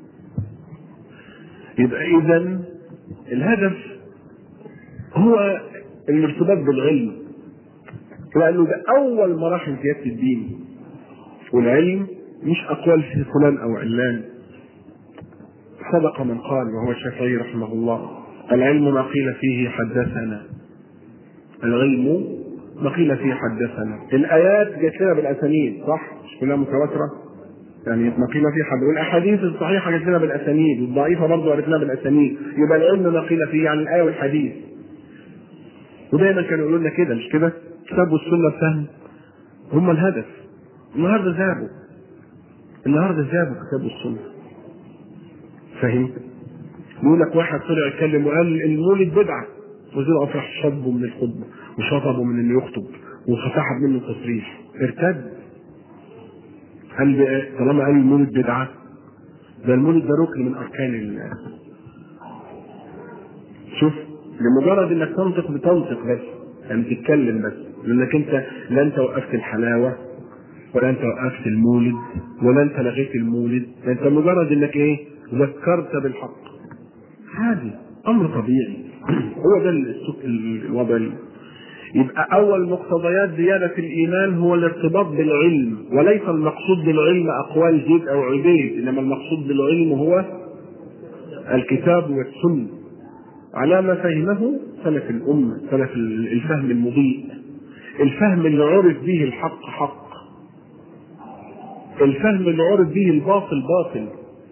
يبقى اذا الهدف هو الارتباط بالعلم لانه ده اول مراحل زياده الدين والعلم مش اقوال في فلان او علان صدق من قال وهو الشافعي رحمه الله العلم ما قيل فيه حدثنا العلم ما قيل فيه حدثنا الايات جت لنا بالاسانيد صح مش كلها متواتره يعني ما قيل فيه حد والاحاديث الصحيحه جت لنا بالاسانيد والضعيفه برضه عرفناها بالاسانيد يبقى العلم ما قيل فيه يعني الايه والحديث ودايما كانوا يقولوا لنا كده مش كده كتاب والسنه فهم هم الهدف النهارده ذابوا النهارده ذابوا كتاب والسنه فهمت؟ يقول لك واحد طلع يتكلم وقال المولد بدعه وزير افرح شطبه من الخطبه وشطبه من انه يخطب وسحب منه التصريح ارتد قال بقى طالما قال المولد بدعه ده المولد ده ركن من اركان ال شوف لمجرد انك تنطق بتنطق بس يعني تتكلم بس لانك انت لا انت وقفت الحلاوه ولا انت وقفت المولد ولا انت لغيت المولد ده انت مجرد انك ايه ذكرت بالحق عادي امر طبيعي هو ده السوق الوضع ال- يبقى اول مقتضيات زياده الايمان هو الارتباط بالعلم وليس المقصود بالعلم اقوال زيد او عبيد انما المقصود بالعلم هو الكتاب والسنه على ما فهمه سلف الامه سلف الفهم المضيء الفهم اللي عرف به الحق حق الفهم اللي عرف به الباطل باطل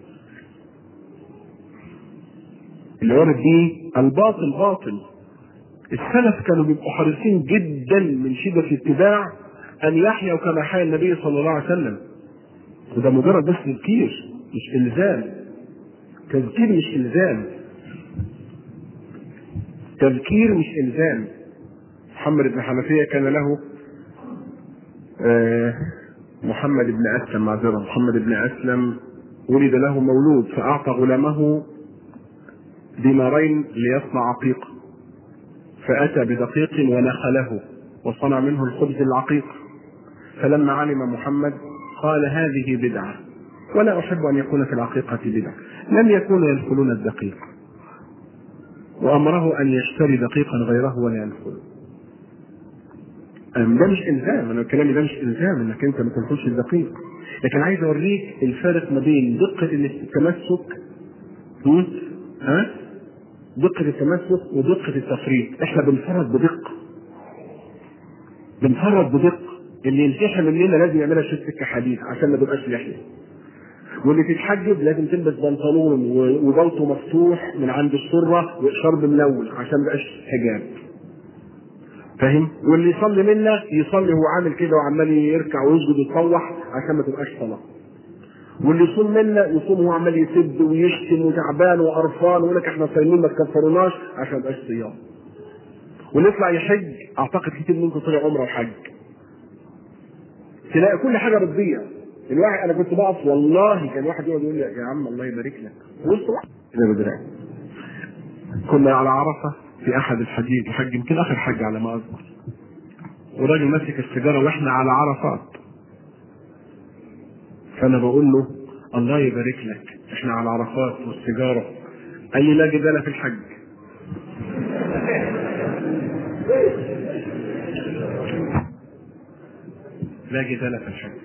اللي عرف به الباطل باطل السلف كانوا بيبقوا حريصين جدا من شده الاتباع ان يحيوا كما حيا النبي صلى الله عليه وسلم وده مجرد بس تذكير مش الزام تذكير مش الزام تذكير مش الزام محمد بن حنفيه كان له آه، محمد بن اسلم معذره محمد بن اسلم ولد له مولود فاعطى غلامه دينارين ليصنع عقيق فاتى بدقيق ونخله وصنع منه الخبز العقيق فلما علم محمد قال هذه بدعه ولا احب ان يكون في العقيقه بدعه لم يكونوا يدخلون الدقيق وامره ان يشتري دقيقا غيره ولا يدخله أم ده مش الزام انا كلامي ده مش الزام انك انت ما تدخلش الدقيق لكن عايز اوريك الفرق ما بين دقه التمسك هم؟ ها دقه التمسك ودقه التفريط احنا بنفرط بدقه بنفرط بدقه اللي ينتحل مننا لازم يعملها شويه سكه حديد عشان ما تبقاش لحيه واللي تتحجب لازم تلبس بنطلون و- وبلطو مفتوح من عند السره وشرب ملون عشان ما يبقاش حجاب فاهم واللي يصلي منا يصلي هو عامل كده وعمال يركع ويسجد ويطوح عشان ما تبقاش صلاه واللي يصوم منا يصوم هو عمال يسب ويشتم وتعبان وقرفان ويقول لك احنا صايمين ما تكفروناش عشان ما يبقاش صيام واللي يطلع يحج اعتقد كتير منكم طلع عمره وحج تلاقي كل حاجه بتضيع الواحد انا كنت بقف والله كان واحد يقعد يقول لي يا عم الله يبارك لك وسط واحد كده بدراعي كنا على عرفه في احد الحجيج الحج يمكن اخر حج على ما اذكر وراجل ماسك السيجاره واحنا على عرفات فانا بقول له الله يبارك لك احنا على عرفات والسيجاره قال لي لا جدال في الحج لا جدال في الحج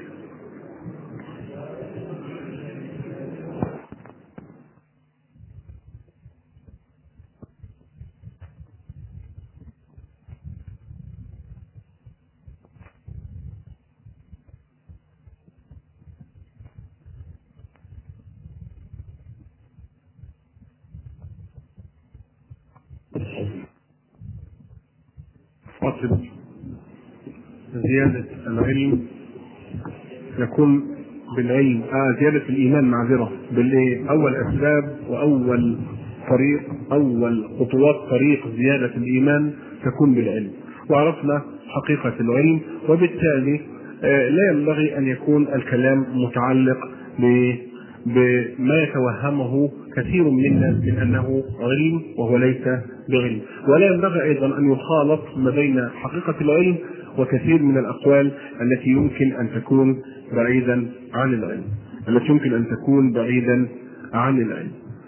فاطمة زيادة العلم يكون بالعلم آه زيادة الإيمان معذرة بالإيه؟ أول أسباب وأول طريق أول خطوات طريق زيادة الإيمان تكون بالعلم وعرفنا حقيقة العلم وبالتالي آه لا ينبغي أن يكون الكلام متعلق ب بما يتوهمه كثير منا من انه علم وهو ليس بعلم، ولا ينبغي ايضا ان يخالط ما بين حقيقه العلم وكثير من الاقوال التي يمكن ان تكون بعيدا عن العلم، التي يمكن ان تكون بعيدا عن العلم.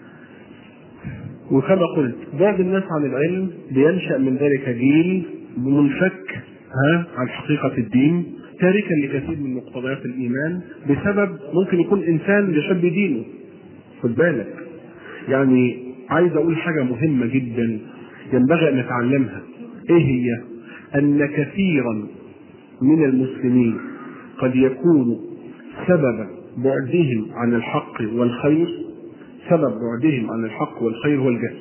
وكما قلت بعض الناس عن العلم بينشا من ذلك جيل منفك ها عن حقيقه الدين تاركا لكثير من مقتضيات الايمان بسبب ممكن يكون انسان بيحب دينه خد بالك يعني عايز اقول حاجه مهمه جدا ينبغي ان نتعلمها ايه هي أن كثيرا من المسلمين قد يكون سبب بعدهم عن الحق والخير سبب بعدهم عن الحق والخير هو الجهل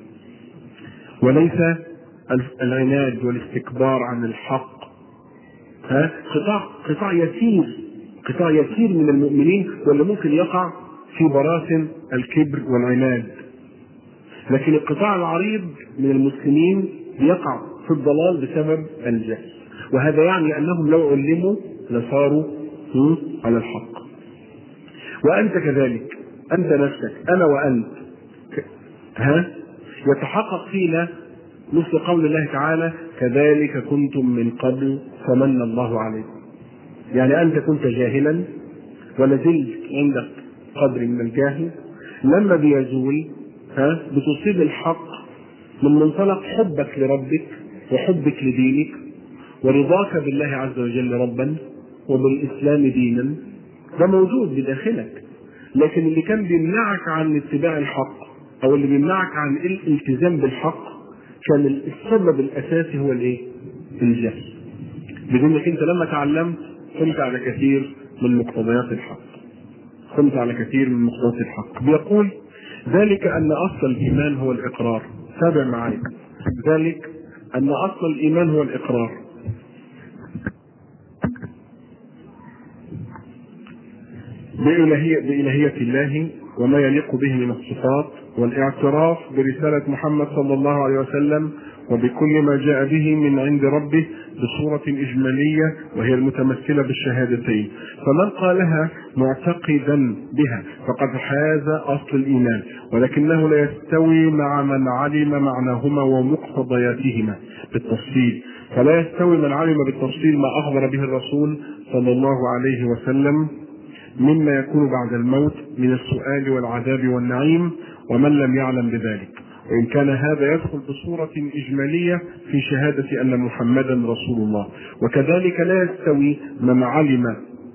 وليس العناد والاستكبار عن الحق ها قطاع قطاع يسير قطاع يسير من المؤمنين واللي ممكن يقع في براثن الكبر والعناد لكن القطاع العريض من المسلمين يقع في الضلال بسبب الجهل وهذا يعني انهم لو علموا لصاروا على الحق وانت كذلك انت نفسك انا وانت ها يتحقق فينا مثل قول الله تعالى كذلك كنتم من قبل فمن الله عليكم يعني انت كنت جاهلا ولازلت عندك قدر من الجهل لما بيزول ها بتصيب الحق من منطلق حبك لربك وحبك لدينك ورضاك بالله عز وجل ربا وبالاسلام دينا ده موجود بداخلك لكن اللي كان بيمنعك عن اتباع الحق او اللي بيمنعك عن الالتزام بالحق كان السبب الاساسي هو الايه؟ الجهل. بدونك انت لما تعلمت قمت على كثير من مقتضيات الحق. قمت على كثير من مقتضيات الحق. بيقول ذلك ان اصل الايمان هو الاقرار. تابع معي. ذلك ان اصل الايمان هو الاقرار. بإلهية, بإلهية الله وما يليق به من الصفات والاعتراف برسالة محمد صلى الله عليه وسلم وبكل ما جاء به من عند ربه بصورة إجمالية وهي المتمثلة بالشهادتين فمن قالها معتقدا بها فقد حاز أصل الإيمان ولكنه لا يستوي مع من علم معناهما ومقتضياتهما بالتفصيل فلا يستوي من علم بالتفصيل ما أخبر به الرسول صلى الله عليه وسلم مما يكون بعد الموت من السؤال والعذاب والنعيم ومن لم يعلم بذلك وإن كان هذا يدخل بصورة إجمالية في شهادة أن محمدا رسول الله وكذلك لا يستوي من علم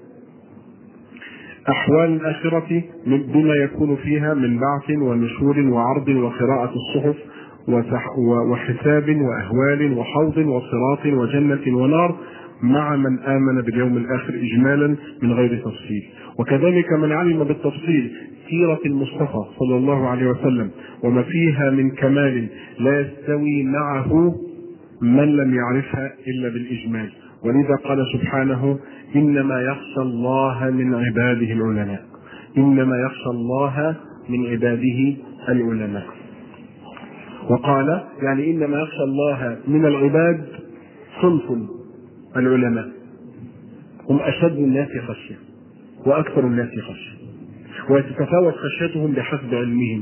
أحوال الآخرة بما يكون فيها من بعث ونشور وعرض وقراءة الصحف وحساب وأهوال وحوض وصراط وجنة ونار مع من آمن باليوم الآخر إجمالا من غير تفصيل وكذلك من علم بالتفصيل سيرة المصطفى صلى الله عليه وسلم وما فيها من كمال لا يستوي معه من لم يعرفها إلا بالإجمال ولذا قال سبحانه إنما يخشى الله من عباده العلماء إنما يخشى الله من عباده العلماء وقال يعني إنما يخشى الله من العباد صنف العلماء هم أشد الناس خشية وأكثر الناس خشية وتتفاوت خشيتهم بحسب علمهم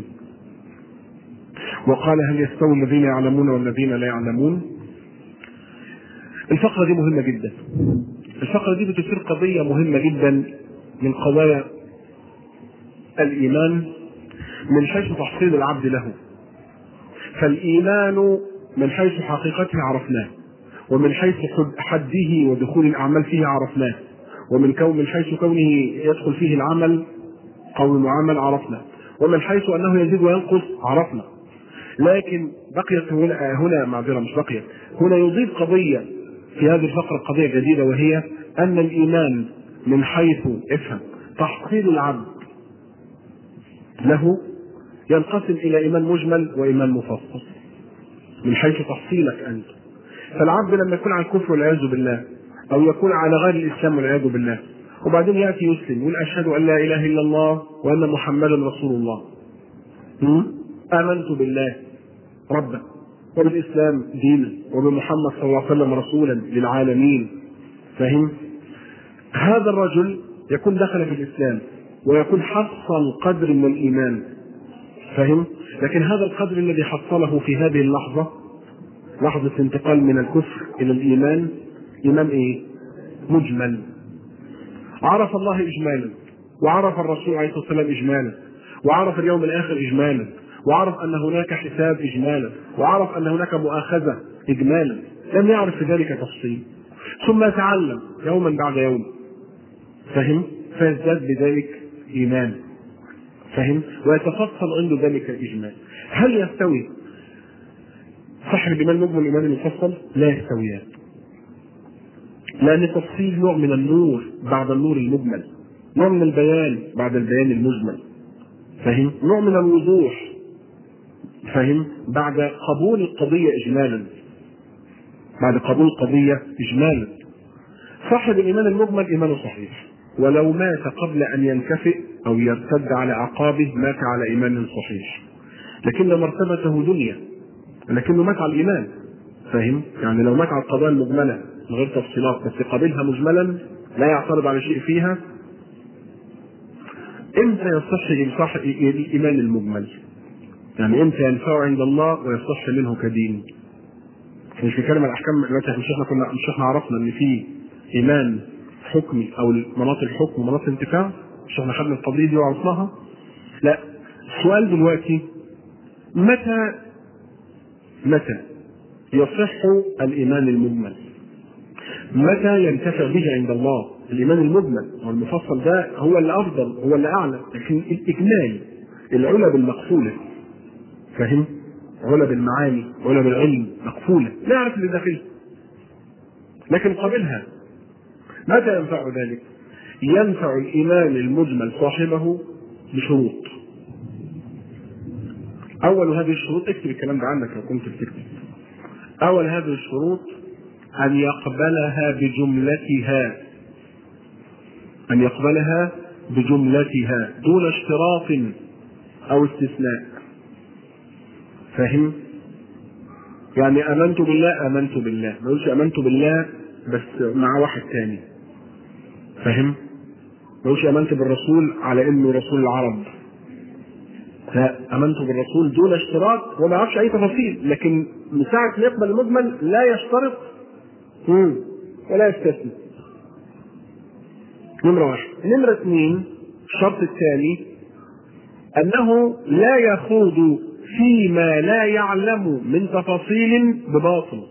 وقال هل يستوي الذين يعلمون والذين لا يعلمون الفقرة دي مهمة جدا الفقرة دي بتثير قضية مهمة جدا من قضايا الإيمان من حيث تحصيل العبد له فالإيمان من حيث حقيقته عرفناه ومن حيث حده ودخول الأعمال فيه عرفناه ومن كون من حيث كونه يدخل فيه العمل قول وعمل عرفنا ومن حيث انه يزيد وينقص عرفنا لكن بقيت هنا هنا معذره مش بقيت هنا يضيف قضيه في هذه الفقره قضيه جديده وهي ان الايمان من حيث افهم تحصيل العبد له ينقسم الى ايمان مجمل وايمان مفصل من حيث تحصيلك انت فالعبد لما يكون على الكفر والعياذ بالله او يكون على غير الاسلام والعياذ بالله وبعدين ياتي يسلم يقول اشهد ان لا اله الا الله وان محمدا رسول الله امنت بالله ربا وبالاسلام دينا وبمحمد صلى الله عليه وسلم رسولا للعالمين فهم هذا الرجل يكون دخل في الاسلام ويكون حصل قدر من الايمان فهم لكن هذا القدر الذي حصله في هذه اللحظه لحظه انتقال من الكفر الى الايمان ايمان ايه مجمل عرف الله اجمالا وعرف الرسول عليه الصلاه والسلام اجمالا وعرف اليوم الاخر اجمالا وعرف ان هناك حساب اجمالا وعرف ان هناك مؤاخذه اجمالا لم يعرف في ذلك تفصيل ثم يتعلم يوما بعد يوم فهم فيزداد بذلك ايمان فهم ويتفصل عنده ذلك الاجمال هل يستوي صاحب الايمان المجمل والايمان المفصل لا يستويان لأن التفصيل نوع من النور بعد النور المجمل نوع من البيان بعد البيان المجمل فاهم؟ نوع من الوضوح فاهم؟ بعد قبول القضية إجمالا بعد قبول القضية إجمالا صاحب الإيمان المجمل إيمانه صحيح ولو مات قبل أن ينكفئ أو يرتد على أعقابه مات على إيمان صحيح لكن مرتبته دنيا لكنه مات على الإيمان فاهم؟ يعني لو مات على القضايا المجملة من غير تفصيلات بس قابلها مجملا لا يعترض على شيء فيها امتى يصح صاحب الايمان المجمل؟ يعني امتى ينفعه عند الله ويصح منه كدين؟ مش بيتكلم عن احكام مثلا مش احنا كنا مش احنا عرفنا ان في ايمان حكمي او مناط الحكم ومناط الانتفاع مش احنا خدنا القضيه دي وعرفناها؟ لا السؤال دلوقتي متى متى يصح الايمان المجمل؟ متى ينتفع به عند الله؟ الايمان المجمل والمفصل ده هو اللي افضل هو اللي اعلى لكن الاجمال العلا بالمقفوله فاهم؟ علا بالمعاني علا بالعلم مقفوله لا يعرف اللي داخله لكن قابلها متى ينفع ذلك؟ ينفع الايمان المجمل صاحبه بشروط اول هذه الشروط اكتب الكلام ده عندك لو كنت بتكتب اول هذه الشروط ان يقبلها بجملتها أن يقبلها بجملتها دون اشتراط أو استثناء فاهم؟ يعني آمنت بالله آمنت بالله ما يقولش آمنت بالله بس مع واحد تاني فاهم؟ ما يقولش آمنت بالرسول على إنه رسول العرب لا آمنت بالرسول دون اشتراط وما يعرفش أي تفاصيل لكن من ساعة ما يقبل المجمل لا يشترط ولا يستثني نمرة واحد نمرة اثنين الشرط الثاني أنه لا يخوض فيما لا يعلم من تفاصيل بباطل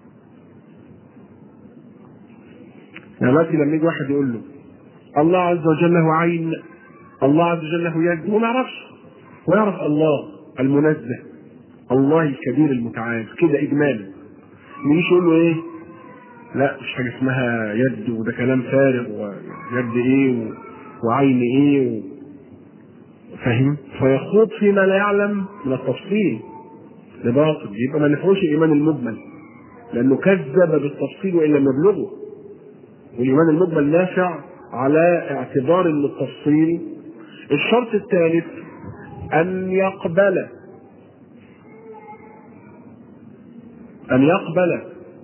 يعني دلوقتي لما يجي واحد يقول له الله عز وجل له عين الله عز وجل له يد هو ما يعرفش هو يعرف الله المنزه الله الكبير المتعال كده اجمالا يجي يقول له ايه لا مش حاجه اسمها يد وده كلام فارغ ويد ايه و... وعين ايه و... فاهم فيخوض فيما لا يعلم من التفصيل لباطل يبقى ما نفعوش الايمان المجمل لانه كذب بالتفصيل وان لم يبلغه والايمان المجمل نافع على اعتبار ان التفصيل الشرط الثالث ان يقبل ان يقبل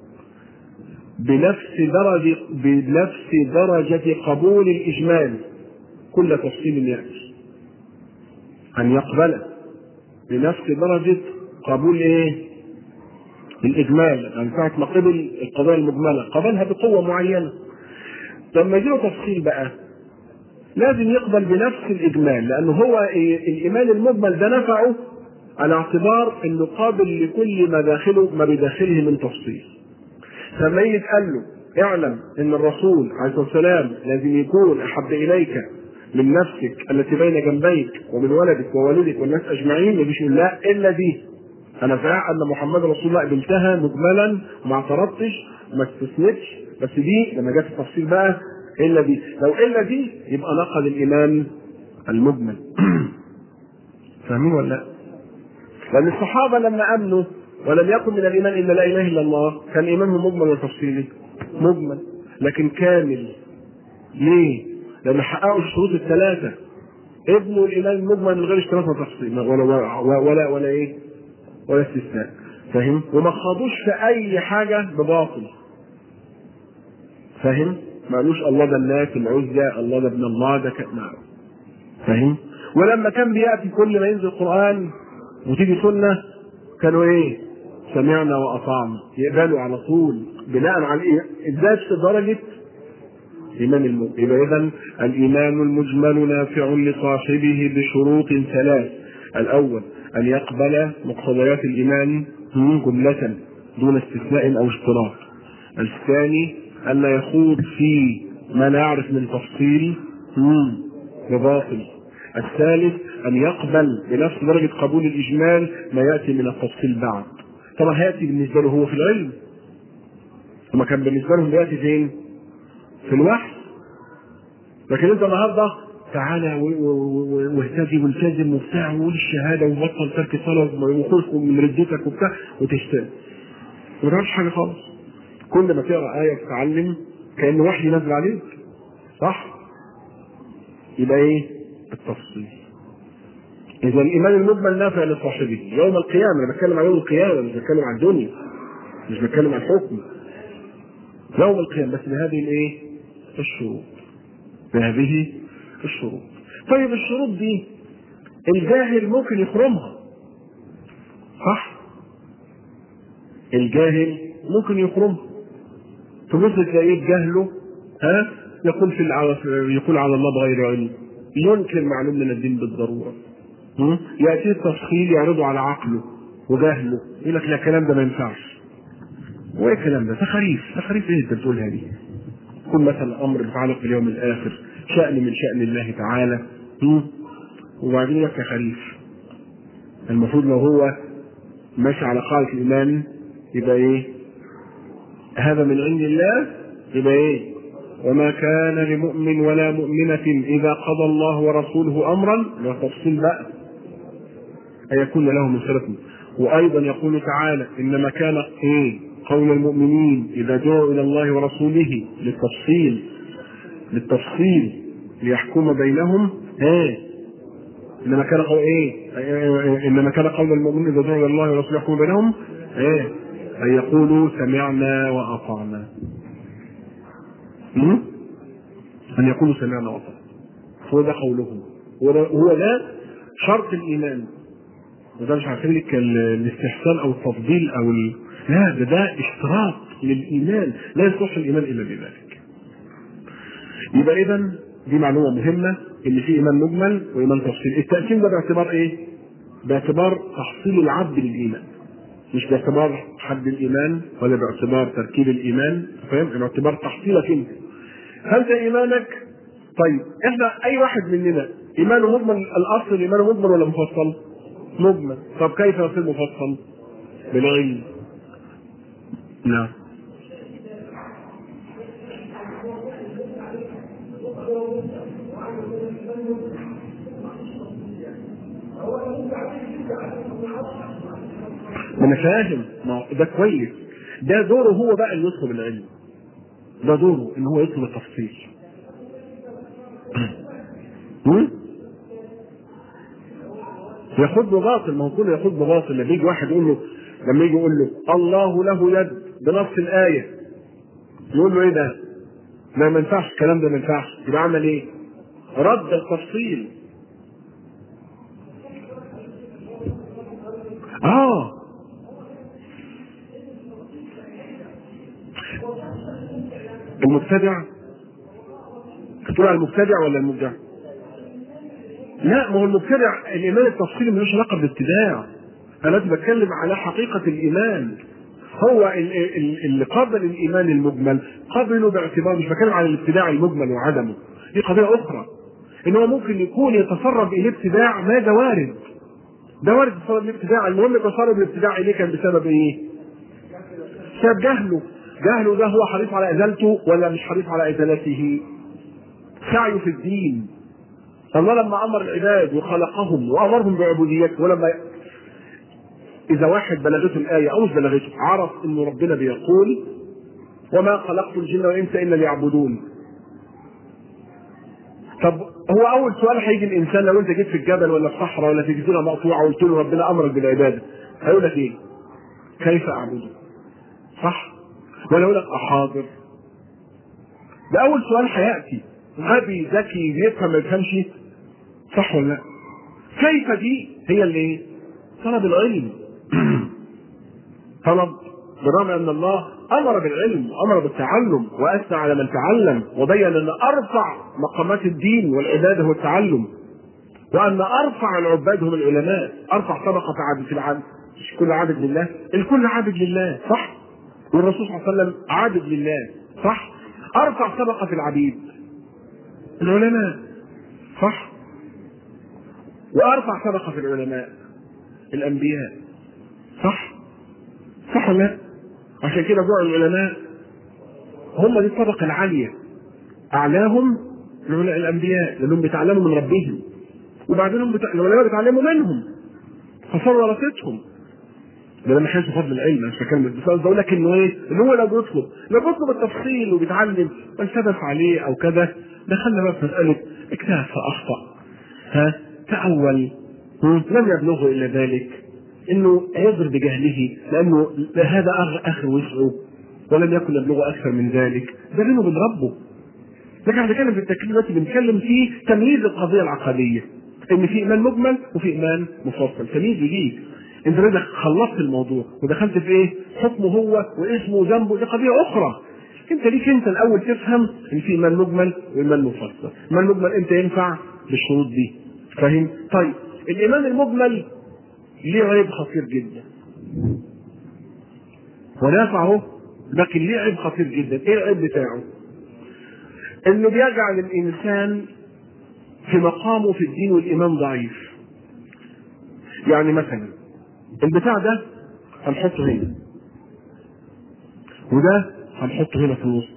بنفس درجة بنفس درجة قبول الإجمال كل تفصيل يأتي أن يقبل بنفس درجة قبول إيه؟ الإجمال يعني ساعة ما قبل القضايا المجملة قبلها بقوة معينة لما يجي له تفصيل بقى لازم يقبل بنفس الإجمال لأنه هو إيه؟ الإيمان المجمل ده نفعه على اعتبار انه قابل لكل ما داخله ما بداخله من تفصيل فلما يجي يتقال له اعلم ان الرسول عليه الصلاه والسلام لازم يكون احب اليك من نفسك التي بين جنبيك ومن ولدك ووالدك والناس اجمعين ما يجيش يقول لا الا دي انا فاهم ان محمد رسول الله قبلتها مجملا وما اعترضتش وما استثنتش بس دي لما جت التفصيل بقى الا دي لو الا دي يبقى نقض الايمان المجمل فاهمين ولا لا؟ لان الصحابه لما امنوا ولم يكن من الايمان الا لا اله الا الله كان ايمانهم مجمل ولا تفصيلي؟ مجمل لكن كامل ليه؟ لان حققوا الشروط الثلاثه ابنوا الايمان المجمل من غير اشتراط وتفصيل ولا ولا ولا, ولا ايه؟ ولا استثناء فاهم؟ وما خاضوش في اي حاجه بباطل فاهم؟ ما قالوش الله ده الناس العزة الله ده ابن الله ده ك... فاهم؟ ولما كان بياتي كل ما ينزل القران وتيجي سنه كانوا ايه؟ سمعنا واطعنا يقبلوا على طول بناء على ايه؟ ازاي في درجه ايمان المؤمن يبقى اذا الايمان المجمل نافع لصاحبه بشروط ثلاث الاول ان يقبل مقتضيات الايمان جمله دون استثناء او اشتراط الثاني ان لا يخوض في ما لا يعرف من تفصيل بباطل الثالث ان يقبل بنفس درجه قبول الاجمال ما ياتي من التفصيل بعد طبعا هياتي بالنسبه له هو في العلم وما كان بالنسبه لهم بياتي فين؟ في الوحي لكن انت النهارده تعالى واهتدي والتزم وبتاع وقول الشهاده وبطل ترك صلاه وخوف من ردتك وبتاع وتشتغل ما تعرفش حاجه خالص كل ما تقرا ايه وتتعلم كان وحي نازل عليك صح؟ يبقى ايه؟ التفصيل اذا الايمان المجمل نافع لصاحبه يوم القيامه انا بتكلم عن يوم القيامه مش بتكلم عن الدنيا مش بتكلم عن الحكم يوم القيامه بس بهذه الايه؟ الشروط بهذه الشروط طيب الشروط دي الجاهل ممكن يخرمها صح؟ الجاهل ممكن يخرمها تبص تلاقيه بجهله ها يقول في الع... يقول على الله بغير علم ينكر معلوم من الدين بالضروره ياتيه التفصيل يعرضه على عقله وجهله يقول لك لا الكلام ده ما ينفعش وايه الكلام ده؟ تخاريف تخاريف ايه انت بتقولها دي؟ يكون مثلا امر متعلق باليوم الاخر شان من شان الله تعالى وبعدين لك تخاريف المفروض لو هو ماشي على قاعده الايمان يبقى ايه؟ هذا من عند الله يبقى ايه؟ وما كان لمؤمن ولا مؤمنة إذا قضى الله ورسوله أمرا لا تفصيل بقى أن يكون له من سلف وأيضا يقول تعالى إنما كان إيه قول المؤمنين إذا دعوا إلى الله ورسوله للتفصيل للتفصيل ليحكم بينهم إيه إنما كان قول إيه إنما كان قول المؤمنين إذا دعوا إلى الله ورسوله يحكم بينهم إيه أن يقولوا سمعنا وأطعنا أن يقولوا سمعنا وأطعنا هو ده قولهم هو ده, هو ده شرط الإيمان وده مش عارفين لك الاستحسان أو التفضيل أو ال... لا ده ده اشتراط للإيمان لا يصح الإيمان إلا بذلك يبقى إذا دي معلومة مهمة إن في إيمان مجمل وإيمان تفصيل التقسيم ده باعتبار إيه؟ باعتبار تحصيل العبد للإيمان مش باعتبار حد الايمان ولا باعتبار تركيب الايمان فاهم باعتبار تحصيلك انت فانت ايمانك طيب احنا اي واحد مننا ايمانه مجمل الاصل ايمانه مجمل ولا مفصل؟ مجمل طب كيف يصير مفصل؟ بالعلم نعم ما انا فاهم ما ده كويس ده دوره هو بقى اللي يطلب العلم ده دوره ان هو يطلب التفصيل ياخد بباطل ما هو كله ياخد بباطل لما يجي واحد يقول له لما يجي يقول له الله له يد بنص الايه يقول له ايه ده؟ ما ما ينفعش الكلام ده ما ينفعش يبقى عمل ايه؟ رد التفصيل اه المبتدع تقول على المبتدع ولا المبدع؟ لا ما هو المبتدع الايمان التفصيلي ملوش علاقه بالابتداع انا دلوقتي بتكلم على حقيقه الايمان هو اللي قبل الايمان المجمل قبله باعتبار مش بتكلم على الابتداع المجمل وعدمه دي قضيه اخرى ان هو ممكن يكون يتسرب اليه ابتداع ما ده وارد ده وارد يتسرب اليه ابتداع المهم تسرب الابتداع اليه كان بسبب ايه؟ بسبب جهله جهله ده هو حريص على ازالته ولا مش حريص على ازالته؟ سعيه في الدين الله لما امر العباد وخلقهم وامرهم بعبوديته ولما اذا واحد بلغته الايه او مش بلغته عرف ان ربنا بيقول وما خلقت الجن والانس الا ليعبدون طب هو اول سؤال هيجي الانسان لو انت جيت في الجبل ولا في صحراء ولا في جزيره مقطوعه وقلت له ربنا امرك بالعباده هيقول لك ايه؟ كيف اعبده؟ صح؟ ولا يقول لك احاضر؟ ده اول سؤال هياتي غبي ذكي بيفهم ما يفهمش صح ولا لا؟ كيف دي هي اللي ايه؟ طلب العلم طلب بالرغم ان الله امر بالعلم وامر بالتعلم واثنى على من تعلم وبين ان ارفع مقامات الدين والعباده هو التعلم وان ارفع العباد هم العلماء ارفع طبقه عبد في العبد مش كل عابد لله الكل عابد لله صح والرسول صلى الله عليه وسلم عابد لله صح ارفع طبقه في العبيد العلماء صح وارفع طبقه في العلماء الانبياء صح صح ولا لا عشان كده بتوع العلماء هم دي الطبقه العاليه اعلاهم العلماء الانبياء لانهم بيتعلموا من ربهم وبعدين هم بتع... العلماء بيتعلموا منهم فصاروا ورثتهم ده لما كانش فضل العلم مش بتكلم بس قصدي اقول لك انه ايه؟ ان هو لا بيطلب لا بيطلب التفصيل وبيتعلم والسبب عليه او كذا دخلنا بقى في مساله اجتهد فاخطا ها تأول هم؟ لم يبلغه الا ذلك انه يضرب بجهله لانه هذا أغ- اخر وسعه ولم يكن يبلغه اكثر من ذلك ده بينه وبين ربه لكن احنا بنتكلم في التكليف دلوقتي بنتكلم في تمييز القضيه العقديه ان في ايمان مجمل وفي ايمان مفصل تمييز جديد انت بدك خلصت الموضوع ودخلت في ايه حكمه هو واسمه وذنبه دي قضيه اخرى انت ليك انت الاول تفهم ان في ايمان مجمل وايمان مفصل ايمان مجمل امتى ينفع بالشروط دي فاهم طيب الايمان المجمل ليه عيب خطير جدا ونافعه لكن ليه عيب خطير جدا ايه العيب بتاعه انه بيجعل الانسان في مقامه في الدين والايمان ضعيف يعني مثلا البتاع ده هنحطه هنا وده هنحطه هنا في الوسط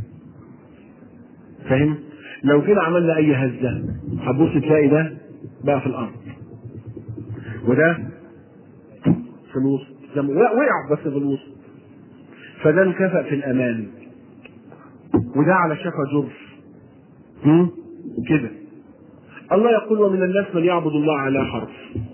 فاهم لو كده عملنا اي هزه هتبص تلاقي ده بقى في الارض وده في الوسط زي ما- وقع بس في الوسط فده انكفأ في الامان وده على شفا جرف هم؟ كده الله يقول ومن الناس من يعبد الله على حرف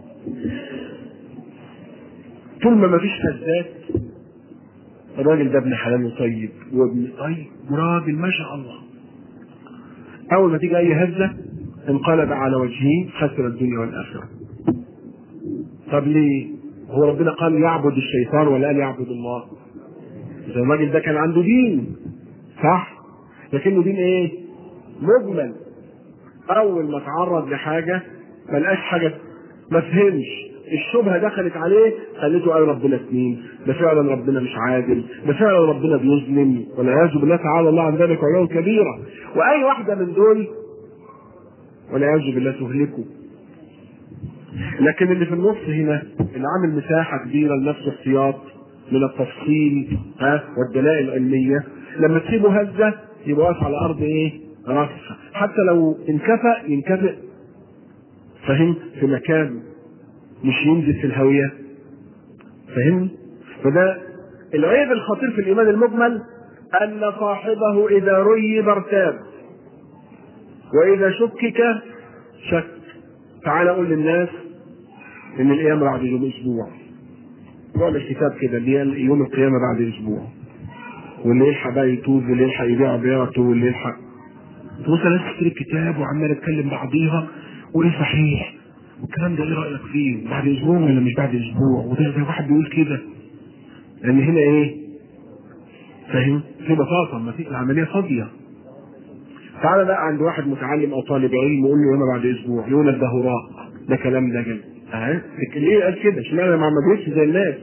طول ما مفيش هزات الراجل ده ابن حلال وطيب وابن طيب وراجل ما شاء الله اول ما تيجي اي هزه انقلب على وجهه خسر الدنيا والاخره طب ليه هو ربنا قال يعبد الشيطان ولا قال يعبد الله إذا الراجل ده كان عنده دين صح لكنه دين ايه مجمل اول ما تعرض لحاجه ما لقاش حاجه ما فهمش الشبهه دخلت عليه خليته قال ربنا اثنين ده فعلا ربنا مش عادل ده فعلا ربنا بيظلم والعياذ بالله تعالى الله عن ذلك علوا كبيره واي واحده من دول والعياذ بالله تهلكه لكن اللي في النص هنا اللي عامل مساحه كبيره لنفسه احتياط من التفصيل ها والدلائل العلميه لما تسيبه هزه يبقى واقف على ارض ايه؟ راسخه حتى لو انكفأ ينكفئ فهم في مكان مش ينزل في الهويه فهم فده العيب الخطير في الايمان المجمل ان صاحبه اذا ريب ارتاب واذا شكك شك تعال قول للناس ان القيامه بعد يوم اسبوع نعمل كتاب كده اللي هي يوم القيامه بعد اسبوع واللي يلحق بقى يتوب واللي يلحق يبيع بيعته واللي يلحق تبص ناس تشتري الكتاب وعماله تتكلم بعضيها وايه صحيح والكلام ده ايه رايك فيه بعد اسبوع ولا مش بعد اسبوع وده زي واحد بيقول كده لان هنا ايه فاهم في بساطه ما في العمليه فاضيه تعالى بقى عند واحد متعلم او طالب علم وقول له انا بعد اسبوع يقول لك ده هراء ده كلام ده جد ها ليه قال كده اشمعنى ما عملوش زي الناس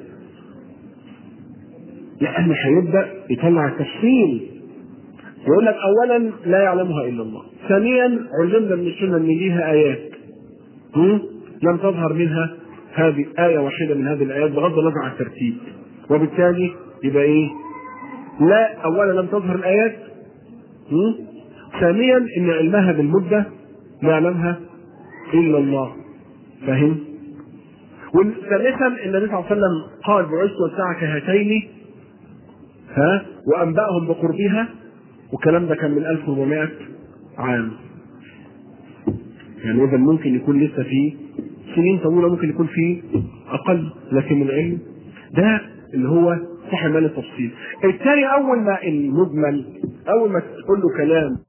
لان هيبدا يطلع التفصيل يقول لك اولا لا يعلمها الا الله ثانيا علمنا من السنه ان ليها ايات هم؟ لم تظهر منها هذه آية واحدة من هذه الآيات بغض النظر عن الترتيب وبالتالي يبقى إيه؟ لا أولا لم تظهر الآيات هم؟ ثانيا ان علمها بالمده لا يعلمها الا الله فاهم وثالثا ان النبي صلى الله عليه وسلم قال بعثت والساعه كهاتين ها وانباهم بقربها والكلام ده كان من 1400 عام يعني اذا ممكن يكون لسه في سنين طويله ممكن يكون في اقل لكن العلم ده اللي هو صح مال التفصيل الثاني اول ما المجمل اول ما تقول له كلام